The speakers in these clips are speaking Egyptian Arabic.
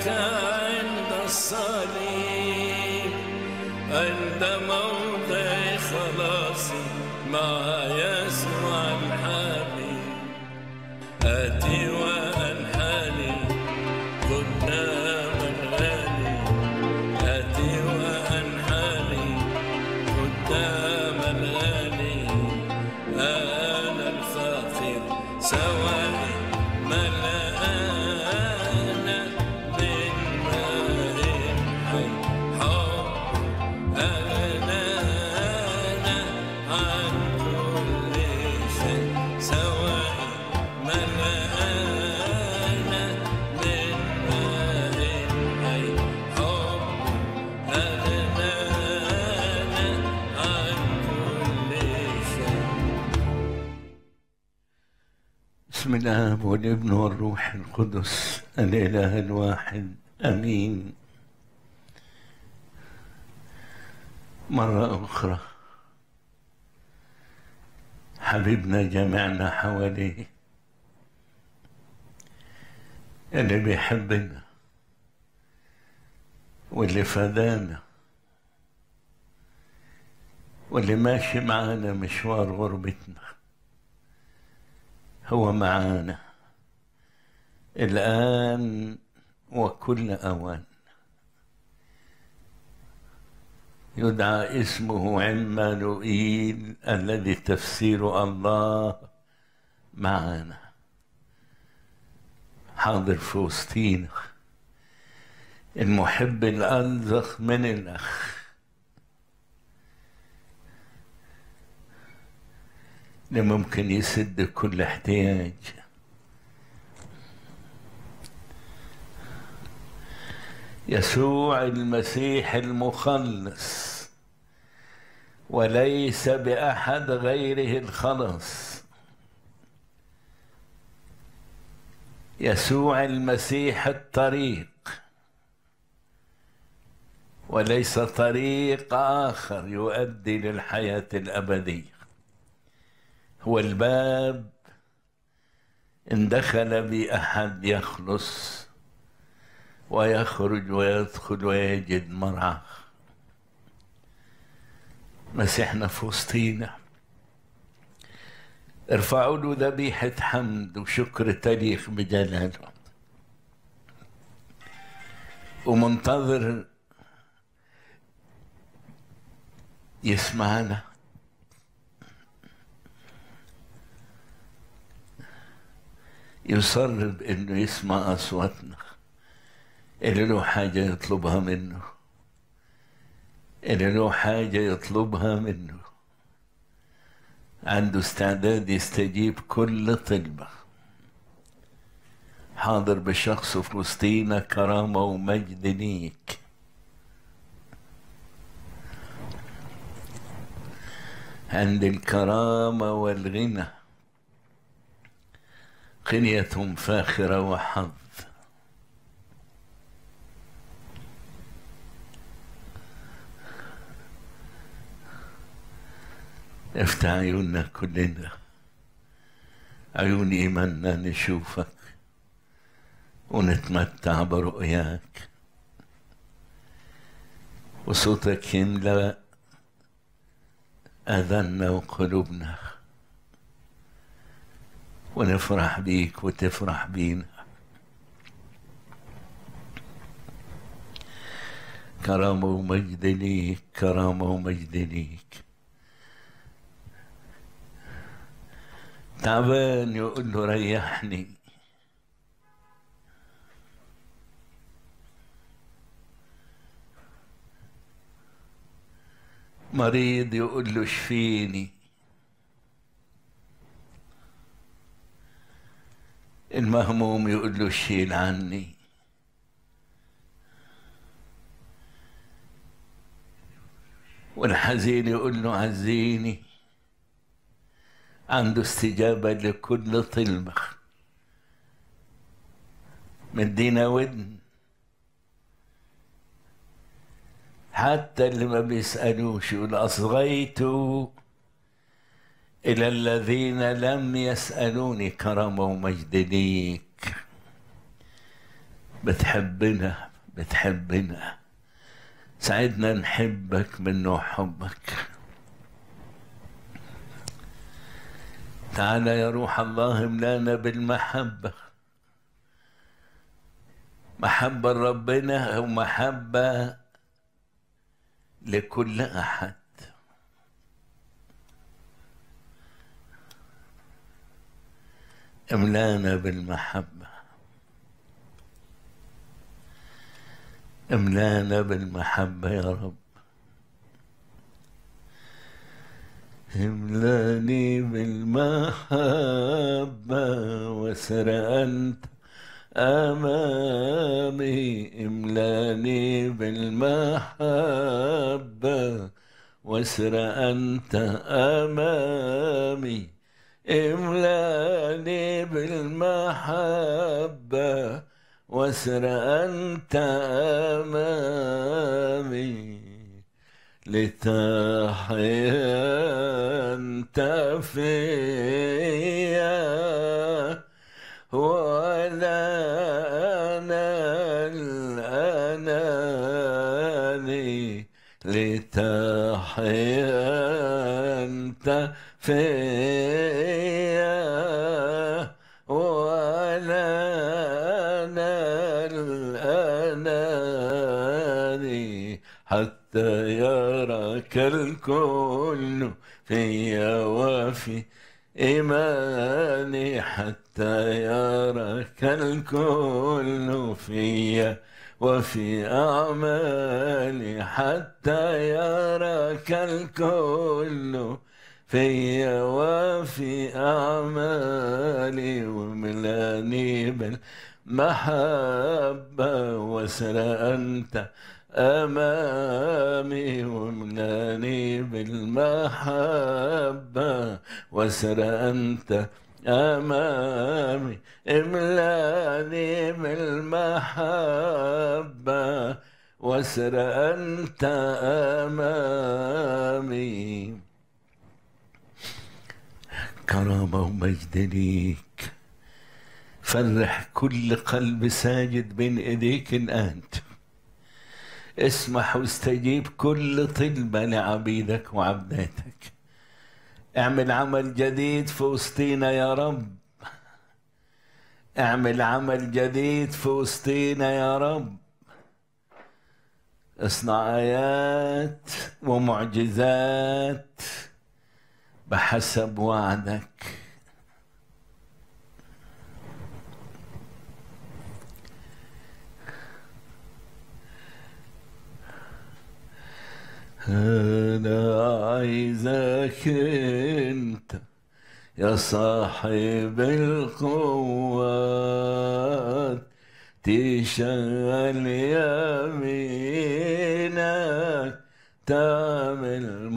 عند الصليب عند موضع خلاصي مع يسوع الحبيب آتي وأنحني قدام الغالي آتي وأنحني قدام الغالي أنا الفقير سواني ملآنا من ماء حي حب أغنانا عن كل شيء سواء ملآنا من ماء حي حب أغنانا عن كل شيء بسم الله والابن والروح القدس الإله الواحد أمين مرة أخرى حبيبنا جمعنا حواليه اللي بيحبنا واللي فدانا واللي ماشي معانا مشوار غربتنا هو معانا الآن وكل أوان يدعى اسمه عمانوئيل الذي تفسير الله معنا حاضر في وسطينا المحب الألزخ من الأخ اللي ممكن يسد كل احتياج يسوع المسيح المخلص وليس بأحد غيره الخلص يسوع المسيح الطريق وليس طريق آخر يؤدي للحياة الأبدية هو الباب إن دخل بي أحد يخلص ويخرج ويدخل ويجد مرعى مسيحنا في وسطينا ارفعوا له ذبيحة حمد وشكر تليق بجلاله ومنتظر يسمعنا يصر بانه يسمع اصواتنا اللي له حاجه يطلبها منه اللي له حاجه يطلبها منه عنده استعداد يستجيب كل طلبه حاضر بشخصه في وسطينا كرامه ومجد ليك عند الكرامه والغنى قنية فاخرة وحظ افتح عيوننا كلنا عيون إيماننا نشوفك ونتمتع برؤياك وصوتك يملأ آذاننا وقلوبنا ونفرح بيك وتفرح بينا كرامة ومجد ليك كرامة ومجد ليك تعبان يقول له ريحني مريض يقول له اشفيني المهموم يقول له شيل عني والحزين يقول له عزيني عنده استجابة لكل طلبة مدينا ودن حتى اللي ما بيسألوش يقول أصغيت إلى الذين لم يسألوني كرم ومجد ليك بتحبنا بتحبنا ساعدنا نحبك من نوع حبك تعالى يا روح الله املانا بالمحبة محبة لربنا أو محبة لكل أحد املانا بالمحبة املانا بالمحبة يا رب املاني بالمحبة وسر أنت أمامي املاني بالمحبة وسر أنت أمامي املاني بالمحبة وسر أنت أمامي لتحيا أنت فيا ولا أنا الأناني لتحيا أنت فيا ولا أنا الأناني حتى يراك الكل فيا وفي إيماني حتى يراك الكل فيا وفي أعمالي حتى يراك الكل فيا وفي أعمالي وملاني بالمحبة وسر أنت أمامي وملاني بالمحبة وسر أنت أمامي املاني بالمحبة وسر أنت أمامي كرامة ومجد ليك فرح كل قلب ساجد بين ايديك انت اسمح واستجيب كل طلبة لعبيدك وعبداتك اعمل عمل جديد في وسطينا يا رب اعمل عمل جديد في وسطينا يا رب اصنع ايات ومعجزات بحسب وعدك أنا عايزك أنت يا صاحب القوات تشغل يمينك تعمل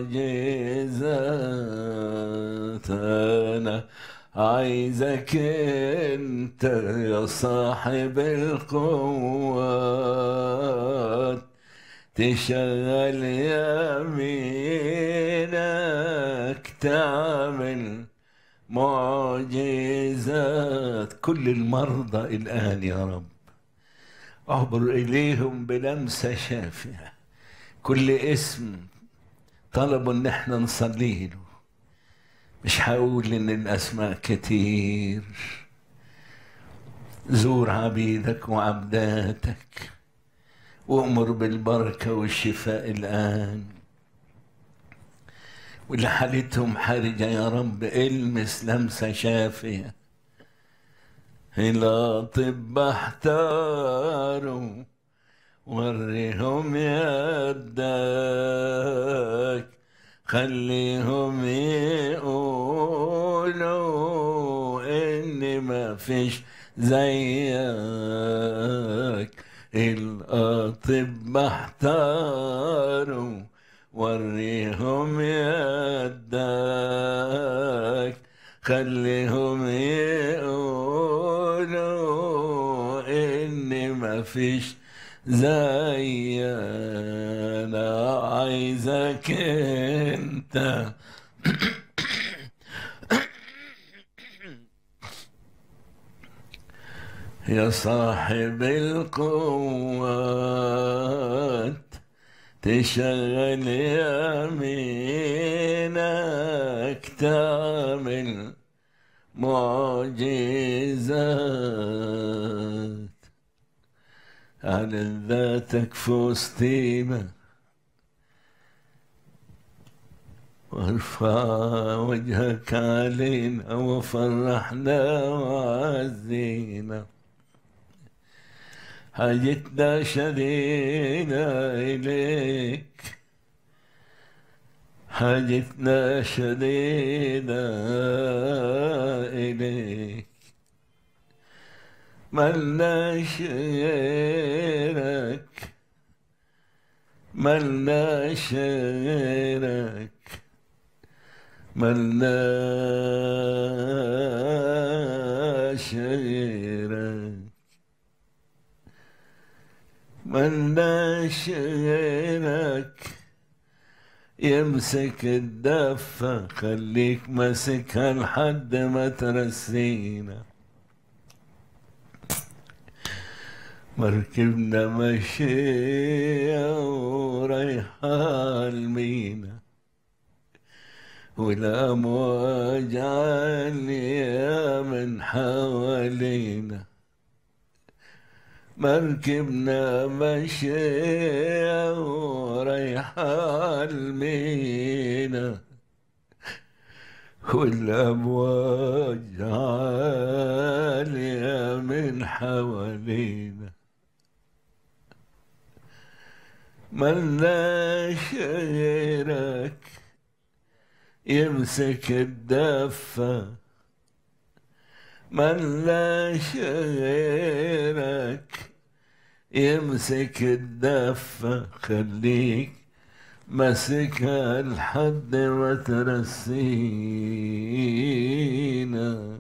معجزات أنا عايزك أنت يا صاحب القوات تشغل يمينك تعمل معجزات كل المرضى الآن يا رب أعبر إليهم بلمسة شافية كل اسم طلبوا إن احنا نصلي له مش هقول إن الأسماء كتير زور عبيدك وعبداتك وامر بالبركة والشفاء الآن واللي حالتهم حرجة يا رب المس لمسة شافية الأطب احتاروا وريهم يدك خليهم يقولوا إن ما فيش زيك الأطب احتاروا وريهم يدك خليهم يقولوا إن ما فيش زي أنا عايزك أنت يا صاحب القوات تشغل يمينك تعمل معجزات على ذاتك في وسطينا وارفع وجهك علينا وفرحنا وعزينا حاجتنا شديدة إليك حاجتنا شديدة إليك ملناش غيرك ملناش غيرك ملناش غيرك ملناش غيرك يمسك الدفة خليك ماسكها لحد ما ترسينا مركبنا ماشية ورايحة المينا والأمواج عالية من حوالينا مركبنا ماشية ورايحة المينا والأمواج عالية من حوالينا ملناش غيرك يمسك الدفة ملناش غيرك يمسك الدفة خليك ماسكها لحد ما ترسينا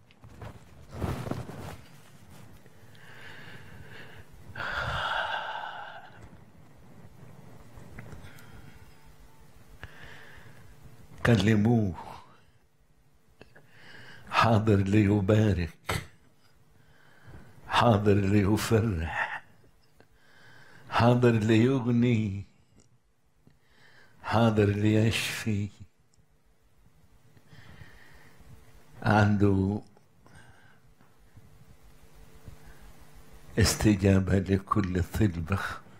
كلموه حاضر ليبارك حاضر ليفرح حاضر ليغني حاضر ليشفي عنده استجابة لكل طلبة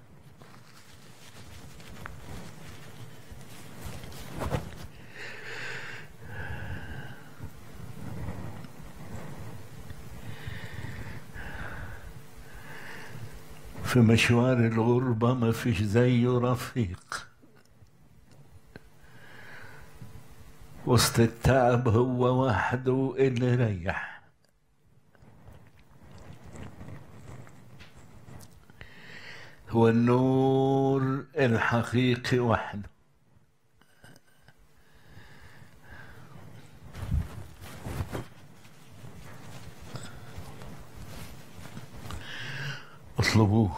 في مشوار الغربة ما فيش زيه رفيق وسط التعب هو وحده اللي ريح هو النور الحقيقي وحده اطلبوه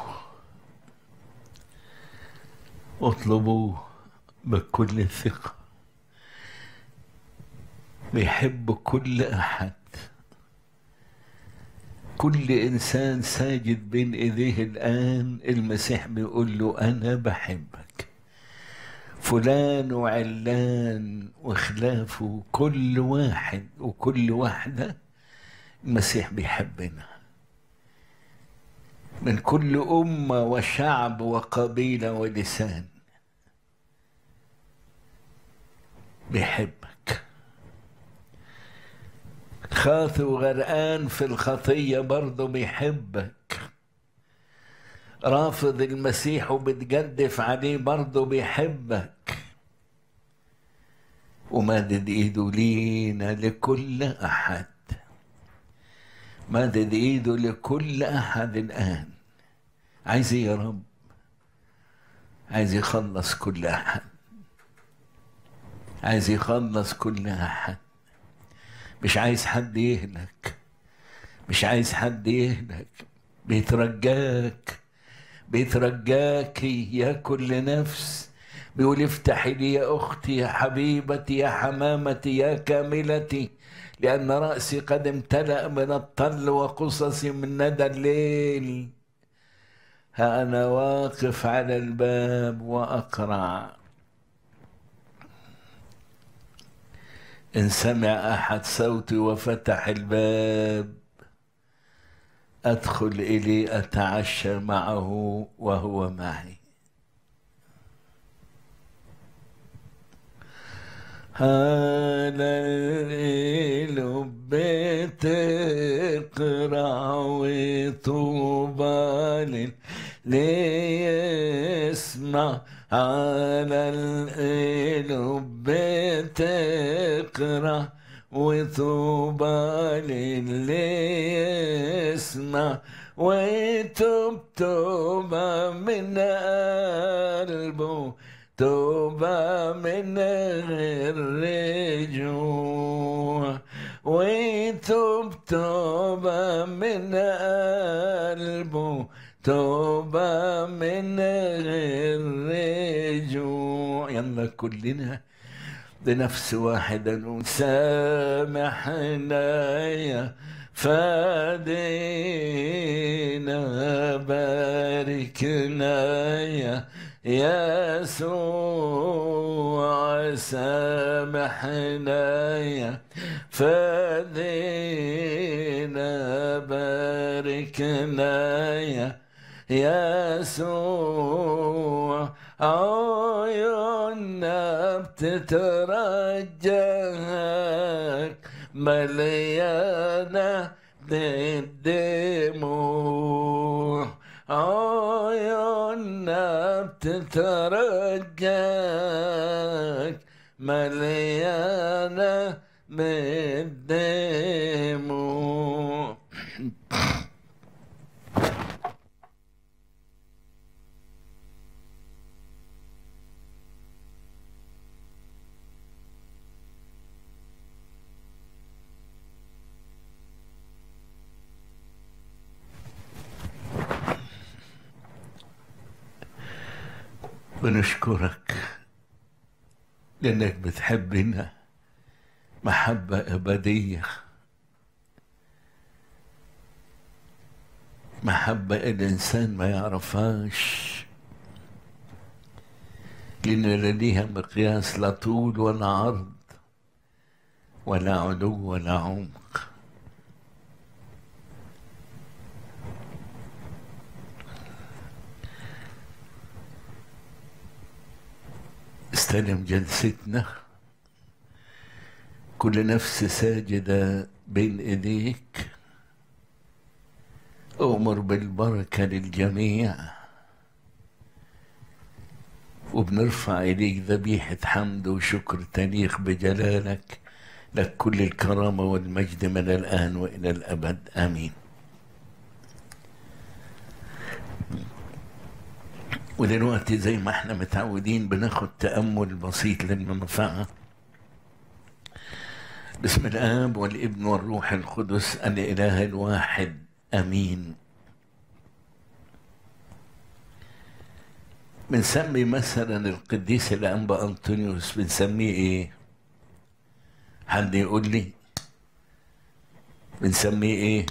اطلبوه بكل ثقة بيحب كل أحد كل إنسان ساجد بين إيديه الآن المسيح بيقول له أنا بحبك فلان وعلان وخلافه كل واحد وكل واحدة المسيح بيحبنا من كل أمة وشعب وقبيلة ولسان بيحبك خاطئ وغرقان في الخطية برضه بيحبك رافض المسيح وبتجدف عليه برضه بيحبك ومادد ايده لينا لكل احد مادد ايده لكل احد الان عايز ايه يا رب عايز يخلص كل احد عايز يخلص كل احد مش عايز حد يهلك مش عايز حد يهلك بيترجاك بيترجاك يا كل نفس بيقول افتحي لي يا اختي يا حبيبتي يا حمامتي يا كاملتي لأن رأسي قد امتلأ من الطل وقصصي من ندى الليل ها أنا واقف على الباب وأقرع إن سمع أحد صوتي وفتح الباب أدخل إليه أتعشى معه وهو معي هذا الليل بتقرع وطوبى ليسمع على القلوب بتقرع وطوبى للي يسمع ويتوب توبة من قلبه توبة من غير رجوع ويتوب توبة من قلبه توبة من غير رجوع يلا كلنا بنفس واحدة نقول سامحنا يا فادينا باركنا يا يسوع سامحنا يا فادينا باركنا يا يسوع عيوننا بتترجاك مليانة بالدموع عيوننا بتترجاك مليانة بالدموع بنشكرك لأنك بتحبنا محبة أبدية محبة الإنسان ما يعرفهاش لأن لا ليها مقياس لا طول ولا عرض ولا علو ولا عمق استلم جلستنا كل نفس ساجدة بين ايديك أمر بالبركة للجميع وبنرفع إليك ذبيحة حمد وشكر تليق بجلالك لك كل الكرامة والمجد من الآن وإلى الأبد آمين ودلوقتي زي ما احنا متعودين بناخد تأمل بسيط للمنفعة بسم الآب والابن والروح القدس الإله الواحد آمين بنسمي مثلا القديس الأنبا أنطونيوس بنسميه إيه؟ حد يقول لي بنسميه إيه؟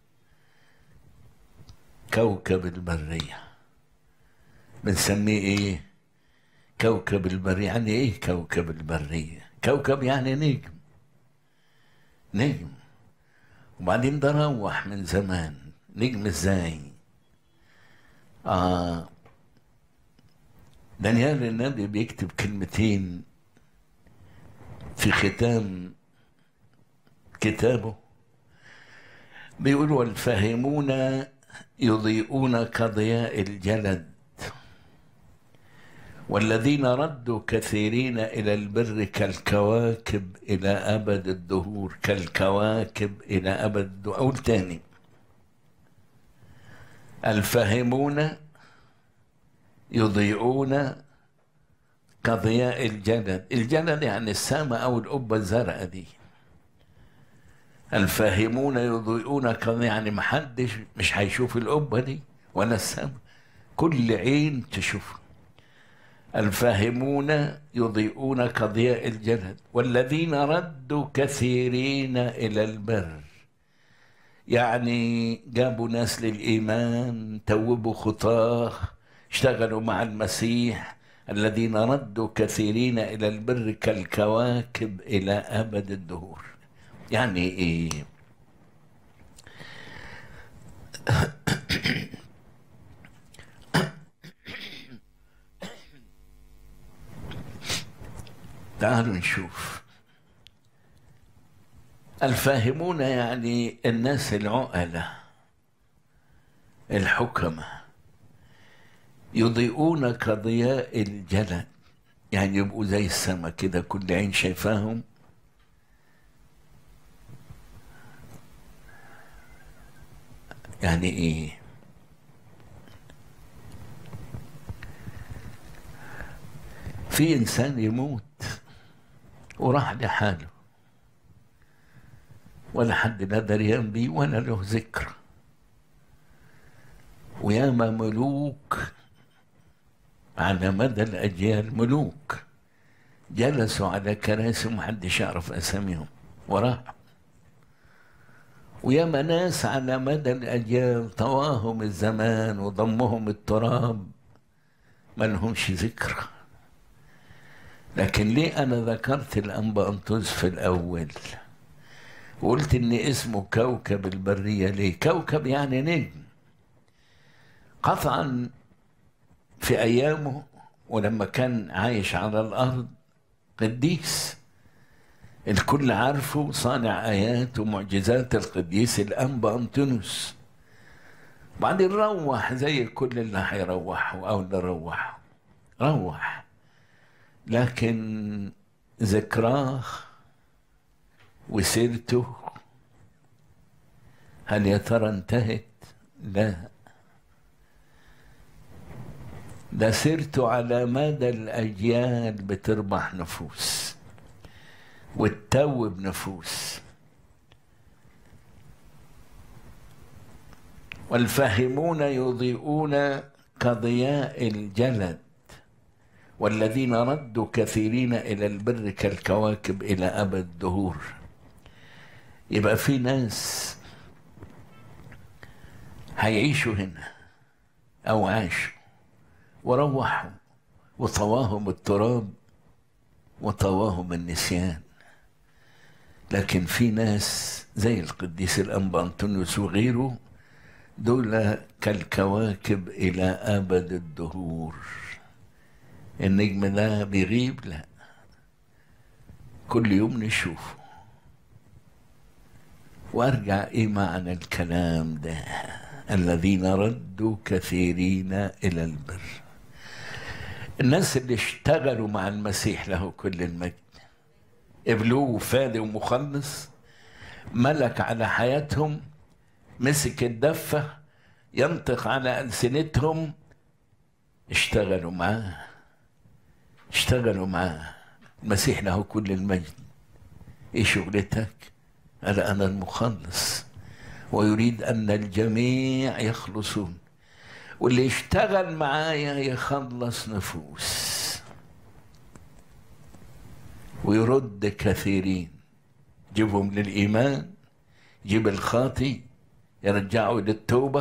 كوكب البريه بنسميه ايه كوكب البرية يعني ايه كوكب البرية كوكب يعني نجم نجم وبعدين ده روح من زمان نجم ازاي آه دانيال النبي بيكتب كلمتين في ختام كتابه بيقول والفاهمون يضيئون كضياء الجلد والذين ردوا كثيرين إلى البر كالكواكب إلى أبد الدهور كالكواكب إلى أبد الدهور أقول تاني الفاهمون يضيئون كضياء الجلد الجلد يعني السامة أو القبة الزرقاء دي الفاهمون يضيئون كضياء يعني محدش مش هيشوف القبة دي ولا السامة كل عين تشوفها الفاهمون يضيئون كضياء الجلد والذين ردوا كثيرين إلى البر يعني جابوا ناس للإيمان توبوا خطاه اشتغلوا مع المسيح الذين ردوا كثيرين إلى البر كالكواكب إلى أبد الدهور يعني إيه تعالوا نشوف الفاهمون يعني الناس العقلة الحكمة يضيئون كضياء الجلد يعني يبقوا زي السما كده كل عين شايفاهم يعني ايه في انسان يموت وراح لحاله ولا حد لا دريان بيه ولا له ذكر وياما ملوك على مدى الأجيال ملوك جلسوا على كراسي ومحدش يعرف أساميهم وراحوا وياما ناس على مدى الأجيال طواهم الزمان وضمهم التراب ما لهمش ذكر لكن ليه أنا ذكرت الأنبا أنطوس في الأول وقلت إن اسمه كوكب البرية ليه كوكب يعني نجم قطعا في أيامه ولما كان عايش على الأرض قديس الكل عارفه صانع آيات ومعجزات القديس الأنبا أنطونيوس بعدين روح زي كل اللي هيروحوا أو اللي روحوا روح لكن ذكراه وسيرته هل يا ترى انتهت؟ لا ده سيرته على مدى الأجيال بتربح نفوس وتتوب نفوس والفاهمون يضيئون كضياء الجلد والذين ردوا كثيرين إلى البر كالكواكب إلى أبد الدهور يبقى في ناس هيعيشوا هنا أو عاشوا وروحوا وطواهم التراب وطواهم النسيان لكن في ناس زي القديس الأنبا أنطونيوس وغيره دول كالكواكب إلى أبد الدهور النجم ده بيغيب لا كل يوم نشوفه وارجع ايه معنى الكلام ده الذين ردوا كثيرين الى البر الناس اللي اشتغلوا مع المسيح له كل المجد قبلوه وفادي ومخلص ملك على حياتهم مسك الدفة ينطق على ألسنتهم اشتغلوا معاه اشتغلوا معاه المسيح له كل المجد ايه شغلتك قال انا المخلص ويريد ان الجميع يخلصون واللي يشتغل معايا يخلص نفوس ويرد كثيرين جيبهم للإيمان جيب الخاطي يرجعوا للتوبة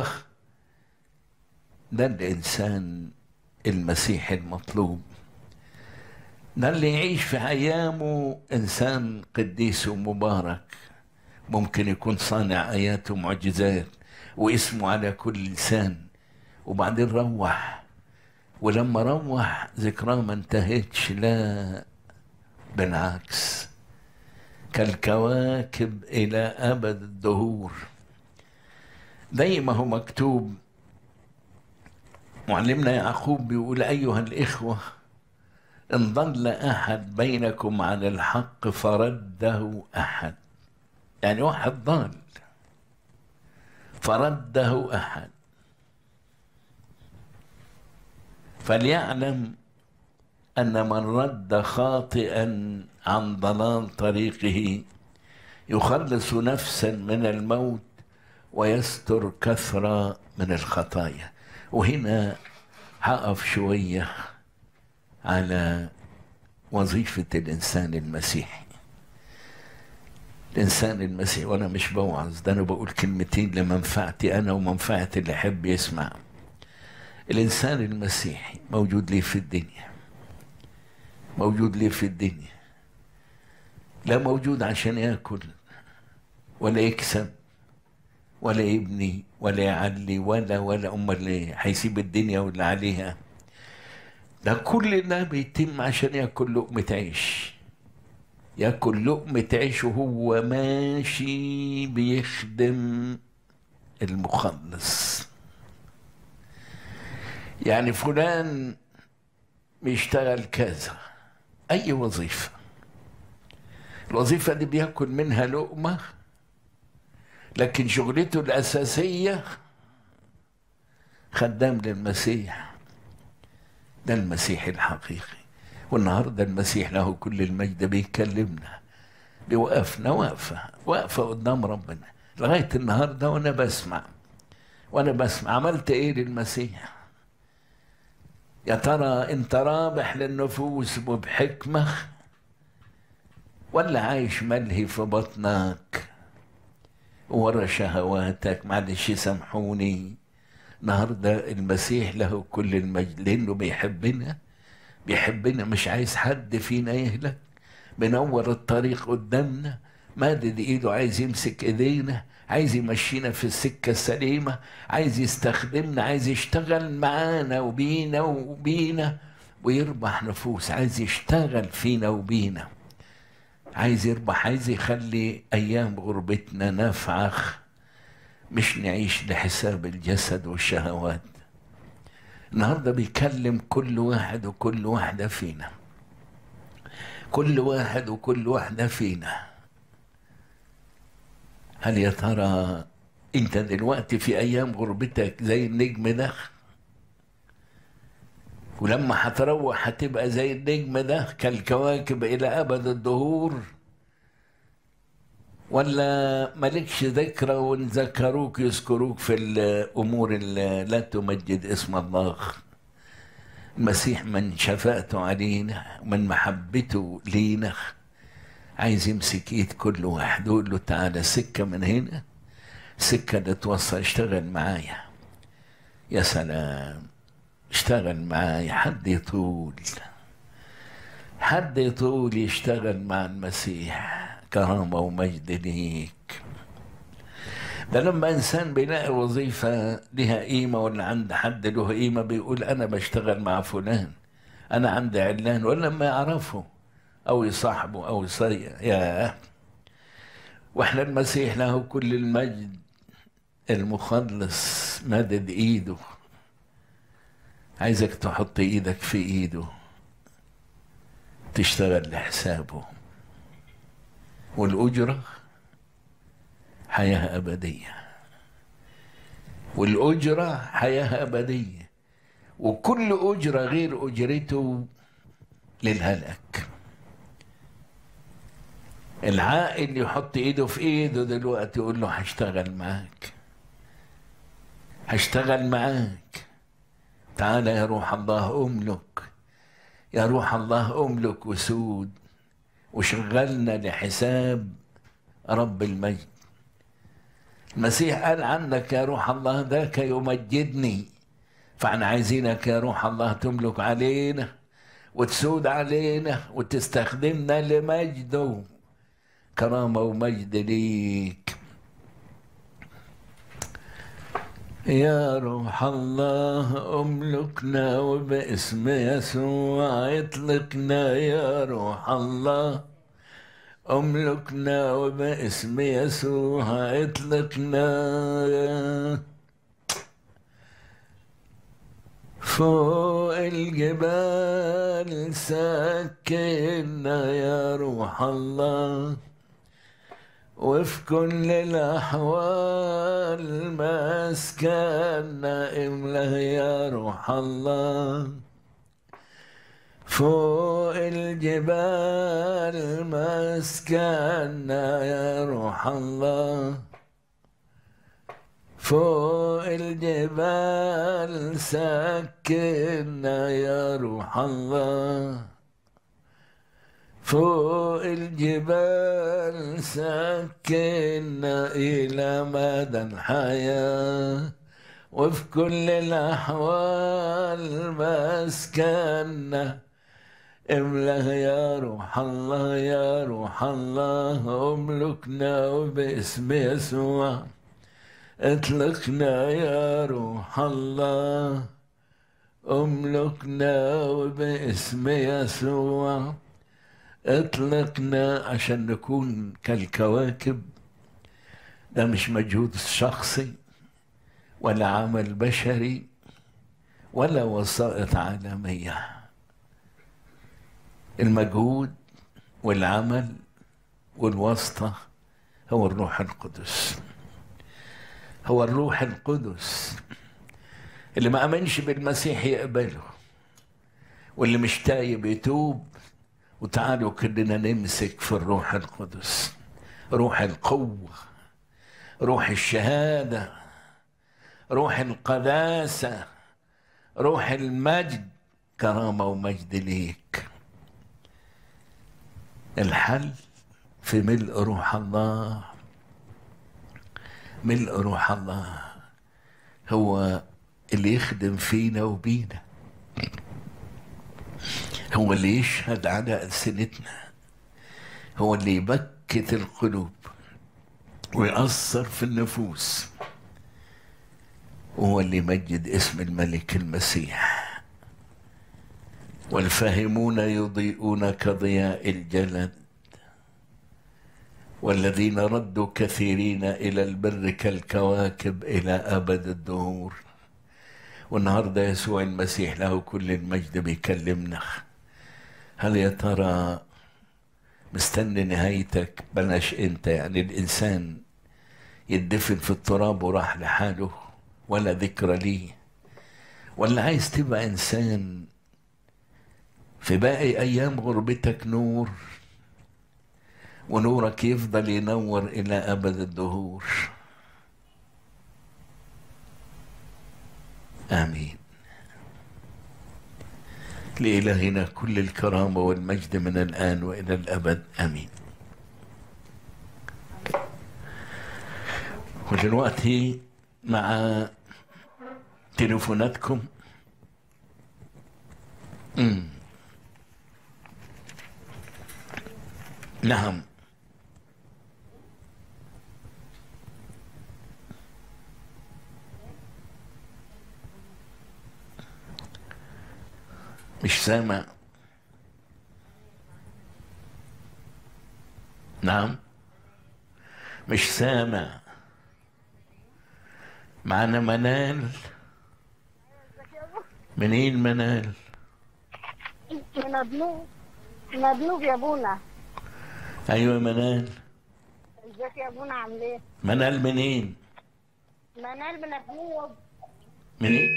ده الإنسان المسيحي المطلوب ده اللي يعيش في أيامه إنسان قديس ومبارك ممكن يكون صانع آيات ومعجزات واسمه على كل لسان وبعدين روح ولما روح ذكراه ما انتهتش لا بالعكس كالكواكب إلى أبد الدهور زي ما هو مكتوب معلمنا يعقوب بيقول أيها الإخوة إن ضل أحد بينكم عن الحق فرده أحد يعني واحد ضال فرده أحد فليعلم أن من رد خاطئا عن ضلال طريقه يخلص نفسا من الموت ويستر كثرة من الخطايا وهنا هقف شوية على وظيفة الإنسان المسيحي الإنسان المسيحي وأنا مش بوعظ ده أنا بقول كلمتين لمنفعتي أنا ومنفعة اللي يحب يسمع الإنسان المسيحي موجود ليه في الدنيا موجود ليه في الدنيا لا موجود عشان ياكل ولا يكسب ولا يبني ولا يعلي ولا ولا امال ايه هيسيب الدنيا واللي عليها ده كل ده بيتم عشان ياكل لقمة عيش ياكل لقمة عيش وهو ماشي بيخدم المخلص يعني فلان بيشتغل كذا اي وظيفه الوظيفه دي بياكل منها لقمه لكن شغلته الاساسيه خدام للمسيح ده المسيح الحقيقي والنهارده المسيح له كل المجد بيكلمنا بيوقفنا واقفه واقفه قدام ربنا لغايه النهارده وانا بسمع وانا بسمع عملت ايه للمسيح يا ترى انت رابح للنفوس وبحكمة ولا عايش ملهي في بطنك ورا شهواتك معلش سامحوني النهارده المسيح له كل المجد لانه بيحبنا بيحبنا مش عايز حد فينا يهلك بنور الطريق قدامنا مادد ايده عايز يمسك ايدينا عايز يمشينا في السكة السليمة عايز يستخدمنا عايز يشتغل معانا وبينا وبينا ويربح نفوس عايز يشتغل فينا وبينا عايز يربح عايز يخلي أيام غربتنا نفعخ مش نعيش لحساب الجسد والشهوات النهارده بيكلم كل واحد وكل واحدة فينا كل واحد وكل واحدة فينا هل يا ترى انت دلوقتي في ايام غربتك زي النجم ده ولما هتروح هتبقى زي النجم ده كالكواكب الى ابد الدهور ولا مالكش ذكرى وان ذكروك يذكروك في الامور اللي لا تمجد اسم الله المسيح من شفاءته علينا ومن محبته لينا عايز يمسك ايد كل واحد ويقول له تعالى سكه من هنا سكه اللي توصل اشتغل معايا يا سلام اشتغل معايا حد يطول حد يطول يشتغل مع المسيح كرامة ومجد ليك ده لما إنسان بيلاقي وظيفة لها قيمة ولا عند حد له قيمة بيقول أنا بشتغل مع فلان أنا عندي علان ولا لما يعرفه أو يصاحبه أو يصير يا وإحنا المسيح له كل المجد المخلص مدد إيده عايزك تحط إيدك في إيده تشتغل لحسابه والأجرة حياة أبدية والأجرة حياة أبدية وكل أجرة غير أجرته للهلك العاقل يحط ايده في ايده دلوقتي يقول له هشتغل معاك هشتغل معاك تعالى يا روح الله املك يا روح الله املك وسود وشغلنا لحساب رب المجد المسيح قال عنك يا روح الله ذاك يمجدني فاحنا عايزينك يا روح الله تملك علينا وتسود علينا وتستخدمنا لمجده كرامة ومجد ليك يا روح الله املكنا وباسم يسوع اطلقنا يا روح الله املكنا وباسم يسوع اطلقنا فوق الجبال سكنا يا روح الله وفي كل الأحوال مسكنا امله يا روح الله فوق الجبال مسكنا يا روح الله فوق الجبال سكننا يا روح الله فوق الجبال سكننا إلى مدى الحياة وفي كل الأحوال مسكننا املأ يا روح الله يا روح الله املكنا وباسم يسوع اطلقنا يا روح الله املكنا وباسم يسوع اطلقنا عشان نكون كالكواكب ده مش مجهود شخصي ولا عمل بشري ولا وسائط عالميه المجهود والعمل والواسطة هو الروح القدس هو الروح القدس اللي ما امنش بالمسيح يقبله واللي مش تايب يتوب وتعالوا كلنا نمسك في الروح القدس روح القوة روح الشهادة روح القداسة روح المجد كرامة ومجد ليك الحل في ملء روح الله ملء روح الله هو اللي يخدم فينا وبينا هو اللي يشهد على ألسنتنا هو اللي يبكت القلوب ويأثر في النفوس هو اللي يمجد اسم الملك المسيح والفاهمون يضيئون كضياء الجلد والذين ردوا كثيرين إلى البر كالكواكب إلى أبد الدهور والنهارده يسوع المسيح له كل المجد بيكلمنا هل يا ترى مستني نهايتك بلاش انت يعني الانسان يدفن في التراب وراح لحاله ولا ذكرى ليه ولا عايز تبقى انسان في باقي ايام غربتك نور ونورك يفضل ينور الى ابد الدهور امين لإلهنا كل الكرامة والمجد من الآن وإلى الأبد آمين ودلوقتي مع تليفوناتكم مم. نعم مش سامع نعم مش سامع معنا منال منين منال من ابنوب من ابنوب يا ابونا ايوه منال ازيك يا ابونا عامل ايه؟ منال منين منال من ابنوب منين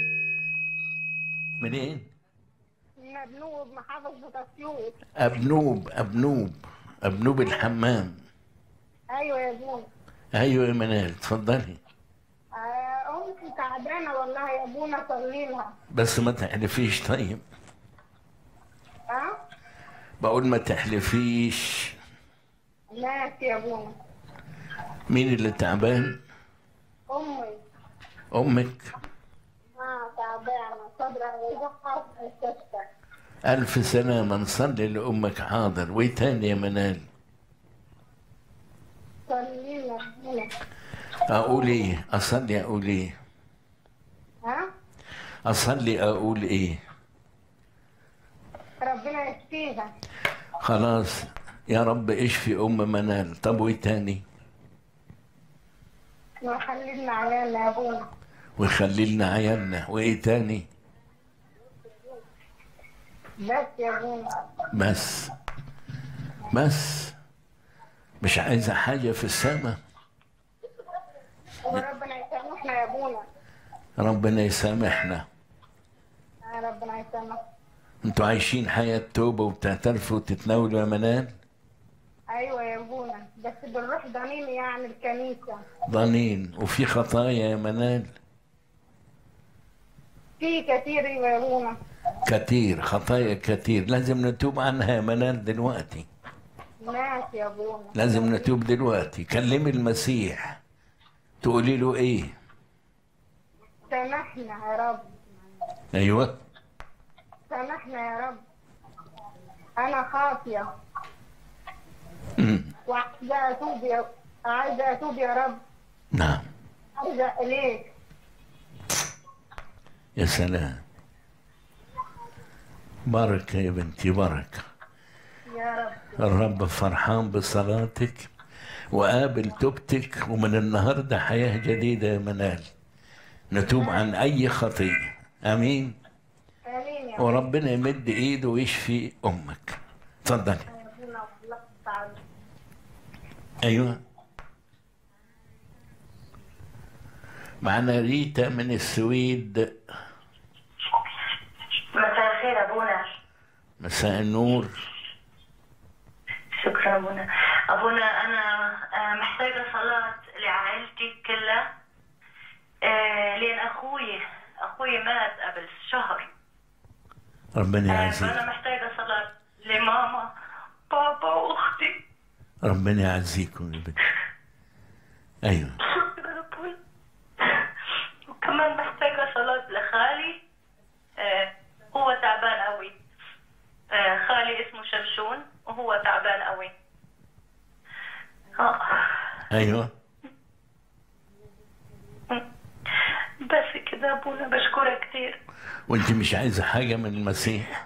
منين من ابنوب محافظة اسيوط ابنوب ابنوب ابنوب الحمام ايوه يا ابونا ايوه يا منال اتفضلي آه، امي تعبانة والله يا ابونا صلي لها بس ما تحلفيش طيب ها؟ بقول ما تحلفيش ماشي يا ابونا مين اللي تعبان امي امك اه تعبانة صدرها وجعها في المستشفى ألف سلامة نصلي لأمك حاضر وإيه تاني يا منال صلي لها هنا أقول إيه أصلي أقول إيه ها؟ أصلي أقول إيه ربنا يشفيها خلاص يا رب اشفي أم منال طب وإيه تاني وخلي لنا عيالنا يا ابونا ويخلي لنا عيالنا وإيه تاني بس يا ابونا بس بس مش عايزة حاجة في السماء وربنا يسامحنا يا ابونا ربنا يسامحنا آه، ربنا يسامحنا انتوا عايشين حياة توبة وبتعترفوا وتتناولوا يا منال ايوه يا ابونا بس بنروح ضميم يعني الكنيسة ضنين وفي خطايا يا منال في كتير يا ابونا كتير خطايا كتير لازم نتوب عنها يا منال دلوقتي ماشي يا ابونا لازم نتوب دلوقتي كلمي المسيح تقولي له ايه سامحنا يا رب ايوه سامحنا يا رب انا خاطية أمم. وعايزة اتوب يا عايزة اتوب يا رب نعم عايزة اليك يا سلام بركة يا بنتي بركة يا رب الرب فرحان بصلاتك وقابل توبتك ومن النهارده حياة جديدة يا منال نتوب عن أي خطية آمين امين يا رب وربنا يمد إيده ويشفي أمك اتفضلي يا ابونا والله تعالى أيوه معنا ريتا من السويد مساء الخير أبونا مساء النور شكرا أبونا أبونا أنا آه، محتاجة صلاة لعائلتي كلها آه، لأن أخوي أخوي مات قبل شهر ربنا آه، يعزيك فأنا محتاجة صلاة لماما بابا وأختي ربنا يعزيكم يا بنتي أيوه شكرا أبونا وكمان محتاجة صلاة لخالي آه، هو تعبان قوي آه، خالي اسمه شمشون وهو تعبان قوي آه. أيوه بس كده ابونا بشكرك كتير وأنت مش عايزة حاجة من المسيح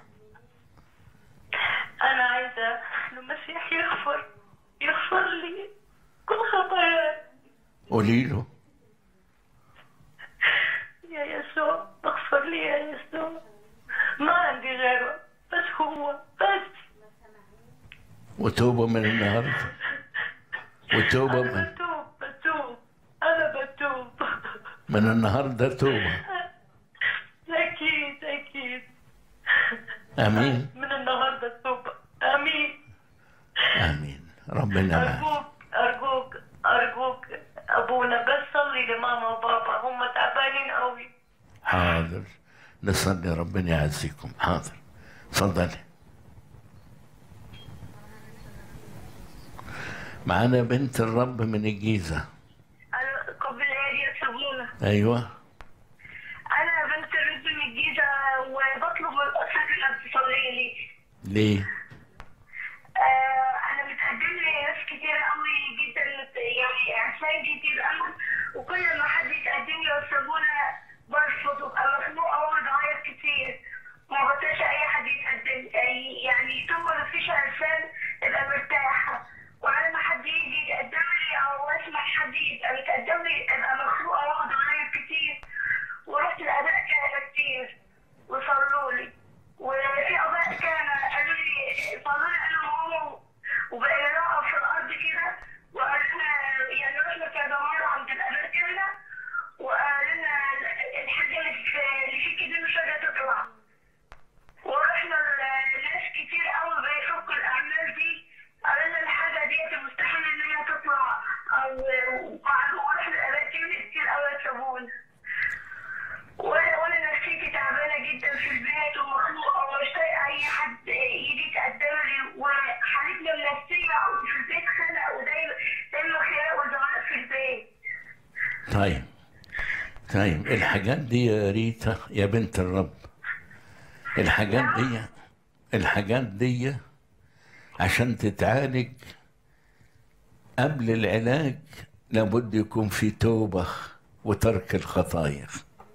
انا عايزه إن المسيح يغفر يغفر لي كل خطاياي قولي له يا يسوع اغفر لي يا يسوع ما عندي غيره بس هو بس وتوبة من النهاردة وتوبة انا من, بتوب بتوب انا بتوب من النهاردة توبة اكيد اكيد آمين من النهارده توب امين آمين ربنا معك أرجوك أرجوك أرجوك أبونا بس صلي لماما وبابا هم تعبانين قوي حاضر نصلي ربنا يعزيكم حاضر تفضلي معانا بنت الرب من الجيزة أنا قبل يا سابونا أيوة أنا بنت الرب من الجيزة وبطلب من الأسرة إنها تصلي لي ليه آه أنا متقدم لي ناس كتير قوي جدا يعني عرسان كتير قوي وكل ما حد يتقدم لي يا سابونا برفض وأبقى مخنوقة وأقعد أعيط كتير ما بطيقش أي حد يتقدم أي- يعني طول ما مفيش عرسان أبقى مرتاحة وعلى ما حد يجي يتقدم لي أو أسمع حد يبقى متقدم لي أبقى مخنوقة وأقعد أعيط كتير ورحت لآباء كهنة كتير وصلوا لي وفي آباء كهنة قالوا لي صلوا لي أنا وماما وبقينا نقف في الأرض كده وقالوا لنا يعني رحنا كذا مرة عند الآباء كهنة وقالوا لنا الحاجة اللي في اللي فيك دي مش راجعة تطلع ورحنا لناس كتير قوي بيفكوا الأعمال دي قالوا لنا الحاجة ديت مستحيل إن هي تطلع أو وقعدوا ورحنا لآباء كهنة كتير قوي يكسبونا وانا وانا نفسيتي تعبانه جدا في البيت ومخنوقه ومش طايقه اي حد يجي يتقدم لي وحالتنا النفسيه في البيت خنق ودايما دايما خناق وزعاق في البيت طيب طيب الحاجات دي يا ريتا يا بنت الرب الحاجات دي الحاجات دي عشان تتعالج قبل العلاج لابد يكون في توبة وترك الخطايا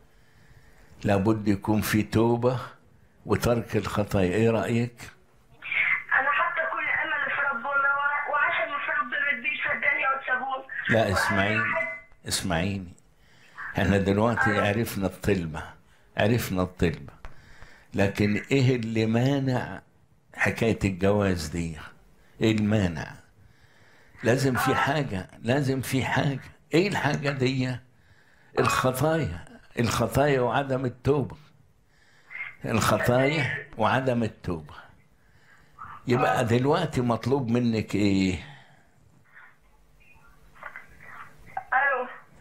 لابد يكون في توبة وترك الخطايا ايه رأيك؟ انا حتى كل امل في ربنا وع- وعشان في ربنا كبير صدقني يا وتسابون لا اسمعيني اسمعيني احنا دلوقتي عرفنا الطلبة عرفنا الطلبة لكن ايه اللي مانع حكاية الجواز دي ايه المانع لازم في حاجة لازم في حاجة ايه الحاجة دي الخطايا الخطايا وعدم التوبة الخطايا وعدم التوبة يبقى دلوقتي مطلوب منك ايه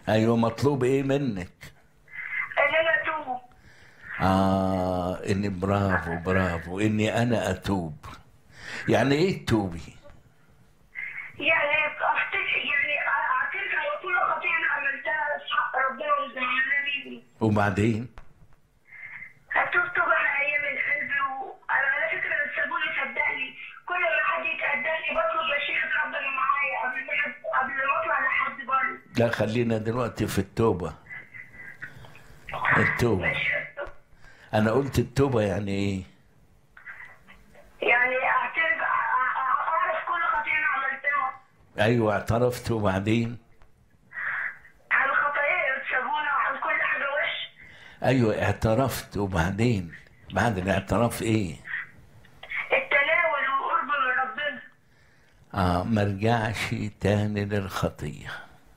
ايوه مطلوب ايه منك ان انا اتوب اه اني برافو برافو اني انا اتوب يعني ايه تتوبي يعني افتكر يعني اعترف على كل خطيئه انا عملتها في حق ربنا وزعلانه مني وبعدين هتوب توبه حقيقيه من قلبي وانا على فكره سابوني صدقني كل ما حد يتقدم لي بطلب مشيئه ربنا معايا قبل ما قبل ما اطلع لحد بره لا خلينا دلوقتي في التوبة التوبة مشيئة انا قلت التوبة يعني ايه يعني اعترف أ- أ- اعرف كل خطيئه انا عملتها ايوه اعترفت وبعدين عن خطاياي سابونا وعن كل حاجه وش ايوه اعترفت وبعدين بعد الاعتراف ايه التناول والقرب من ربنا اه مرجعش تاني للخطية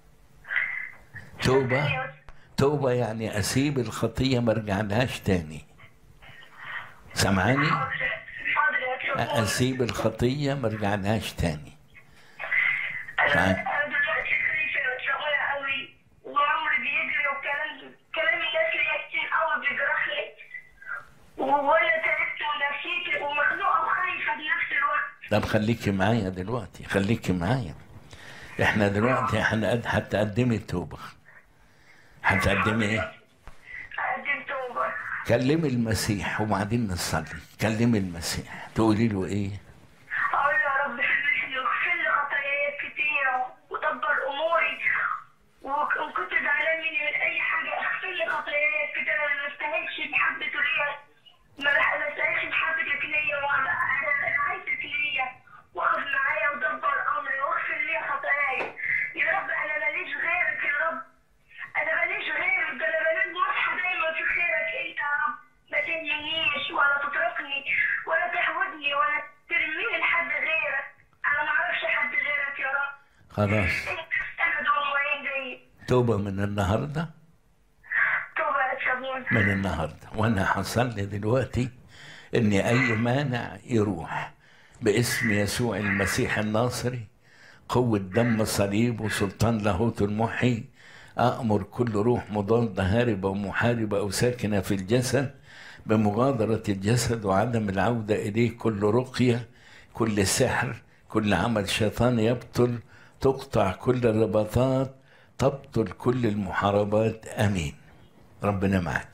توبة توبة يعني اسيب الخطية مرجع لهاش تاني سامعاني حاضر حاضر يا سابونا اسيب الخطية مرجع لهاش تاني انا تعال. انا دلوقتي خايفه وشغاله قوي وعمري بيجري وكلام كلام الناس ليا كتير قوي بيجرحني وانا تعبت ونفسيتي ومخنوقه وخايفه بنفس الوقت طب خليكي معايا دلوقتي خليكي معايا احنا دلوقتي هنقد هتقدمي توبة هتقدمي ايه اقدم توبه كلمي المسيح وبعدين نصلي كلمي المسيح تقولي له ايه اقول له يا رب سامحني واغفر لي خطاياي كتيره ودبر اموري وان كنت زعلان مني من اي حاجه اغفر لي خطاياي كتير انا ما استاهلش محبه ريا ما بح- ما استاهلش محبتك ليا وانا انا أنا عايزك ليا واقف معايا ودبر امري واغفر لي خطاياي يا رب انا ماليش غيرك يا رب انا ماليش غيرك ده انا بنام واصحى دايما في خيرك انت يا رب ما تنهينيش ولا تتركني ولا تحودني ولا ترميني لحد غيرك انا ما اعرفش حد غيرك يا رب خلاص انت انا دول وين جاي توبة من النهاردة توبه يا شابون من النهاردة وانا حصل لي دلوقتي ان اي مانع يروح باسم يسوع المسيح الناصري قوة دم صليب وسلطان لاهوت المحي أأمر كل روح مضادة هاربة ومحاربة أو ساكنة في الجسد بمغادرة الجسد وعدم العودة إليه كل رقية كل سحر كل عمل شيطان يبطل تقطع كل الرباطات تبطل كل المحاربات آمين ربنا معك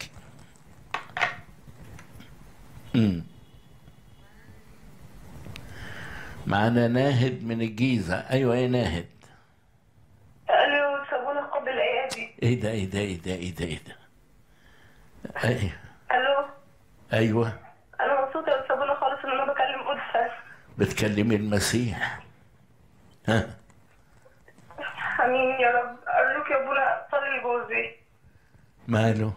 مم. معنا ناهد من الجيزة أيوة إيه ناهد الو سابونا قبل الايادي إيه ده إيه ده إيه ده إيه ده إيه ده أيوة الو أيوة انا مبسوطه يا سابونا خالص ان انا بكلم قدسك بتكلمي المسيح ها امين يا رب ارجوك يا ابونا صلي لجوزي ماله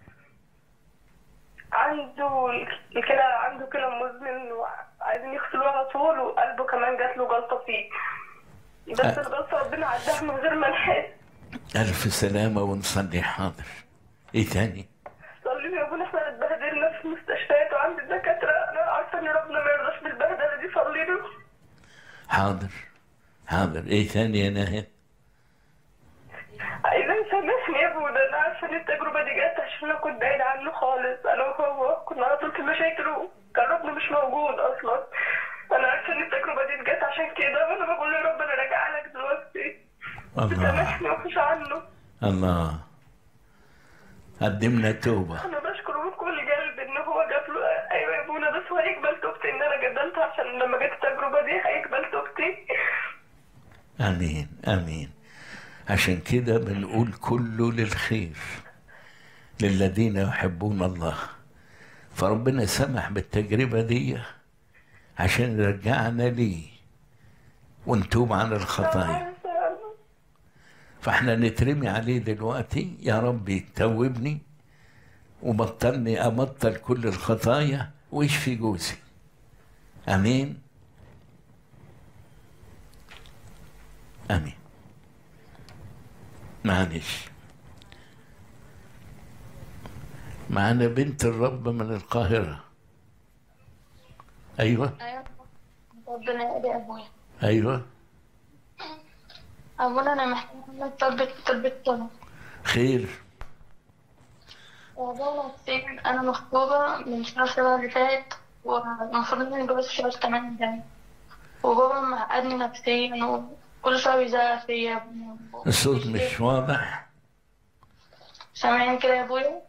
عنده الكلى عنده كلى مزمن وعايزين يغسلوه على طول وقلبه كمان جات له جلطه فيه بس أه. الجلطه ربنا عداها من غير ما نحس ألف سلامة ونصلي حاضر إيه تاني صلي يا ابونا احنا اتبهدلنا في المستشفيات وعند الدكاتره انا عارفه ان ربنا ما يرضاش بالبهدله دي صلي له حاضر حاضر إيه تاني يا ناهد عايزة يسامحني يا ابونا انا عارفه ان التجربه دي جت عشان انا كنت بعيد عنه خالص انا وهو كنا على طول في مشاكل وكان ربنا مش موجود اصلا انا عارفه ان التجربه دي جت عشان كده وانا بقول يا رب انا راجعه لك دلوقتي الله سامحني وحش عنه الله قدمنا توبة انا بشكره من كل قلب ان هو جاب له ايوه يا ابونا بس هو هيقبل توبتي ان انا جدلت عشان لما جت التجربه دي هيقبل توبتي آمين آمين عشان كده بنقول كله للخير للذين يحبون الله فربنا سمح بالتجربة دي عشان يرجعنا ليه ونتوب عن الخطايا فاحنا نترمي عليه دلوقتي يا رب توبني وبطلني أبطل كل الخطايا واشفي جوزي أمين آمين معلش معانا بنت الرب من القاهرة أيوة ايوه ربنا يقضي ابويا أيوة ابونا انا محتاجه منك طلبة طلبة طلب خير وبابا فين أنا مخطوبة من شهر سبعة اللي فات والمفروض إني نتجوز في شهر تمانية الجاي وبابا معقدني نفسيا وكل شوية بيزعق فيا الصوت مش واضح سامعني كده يا أبويا؟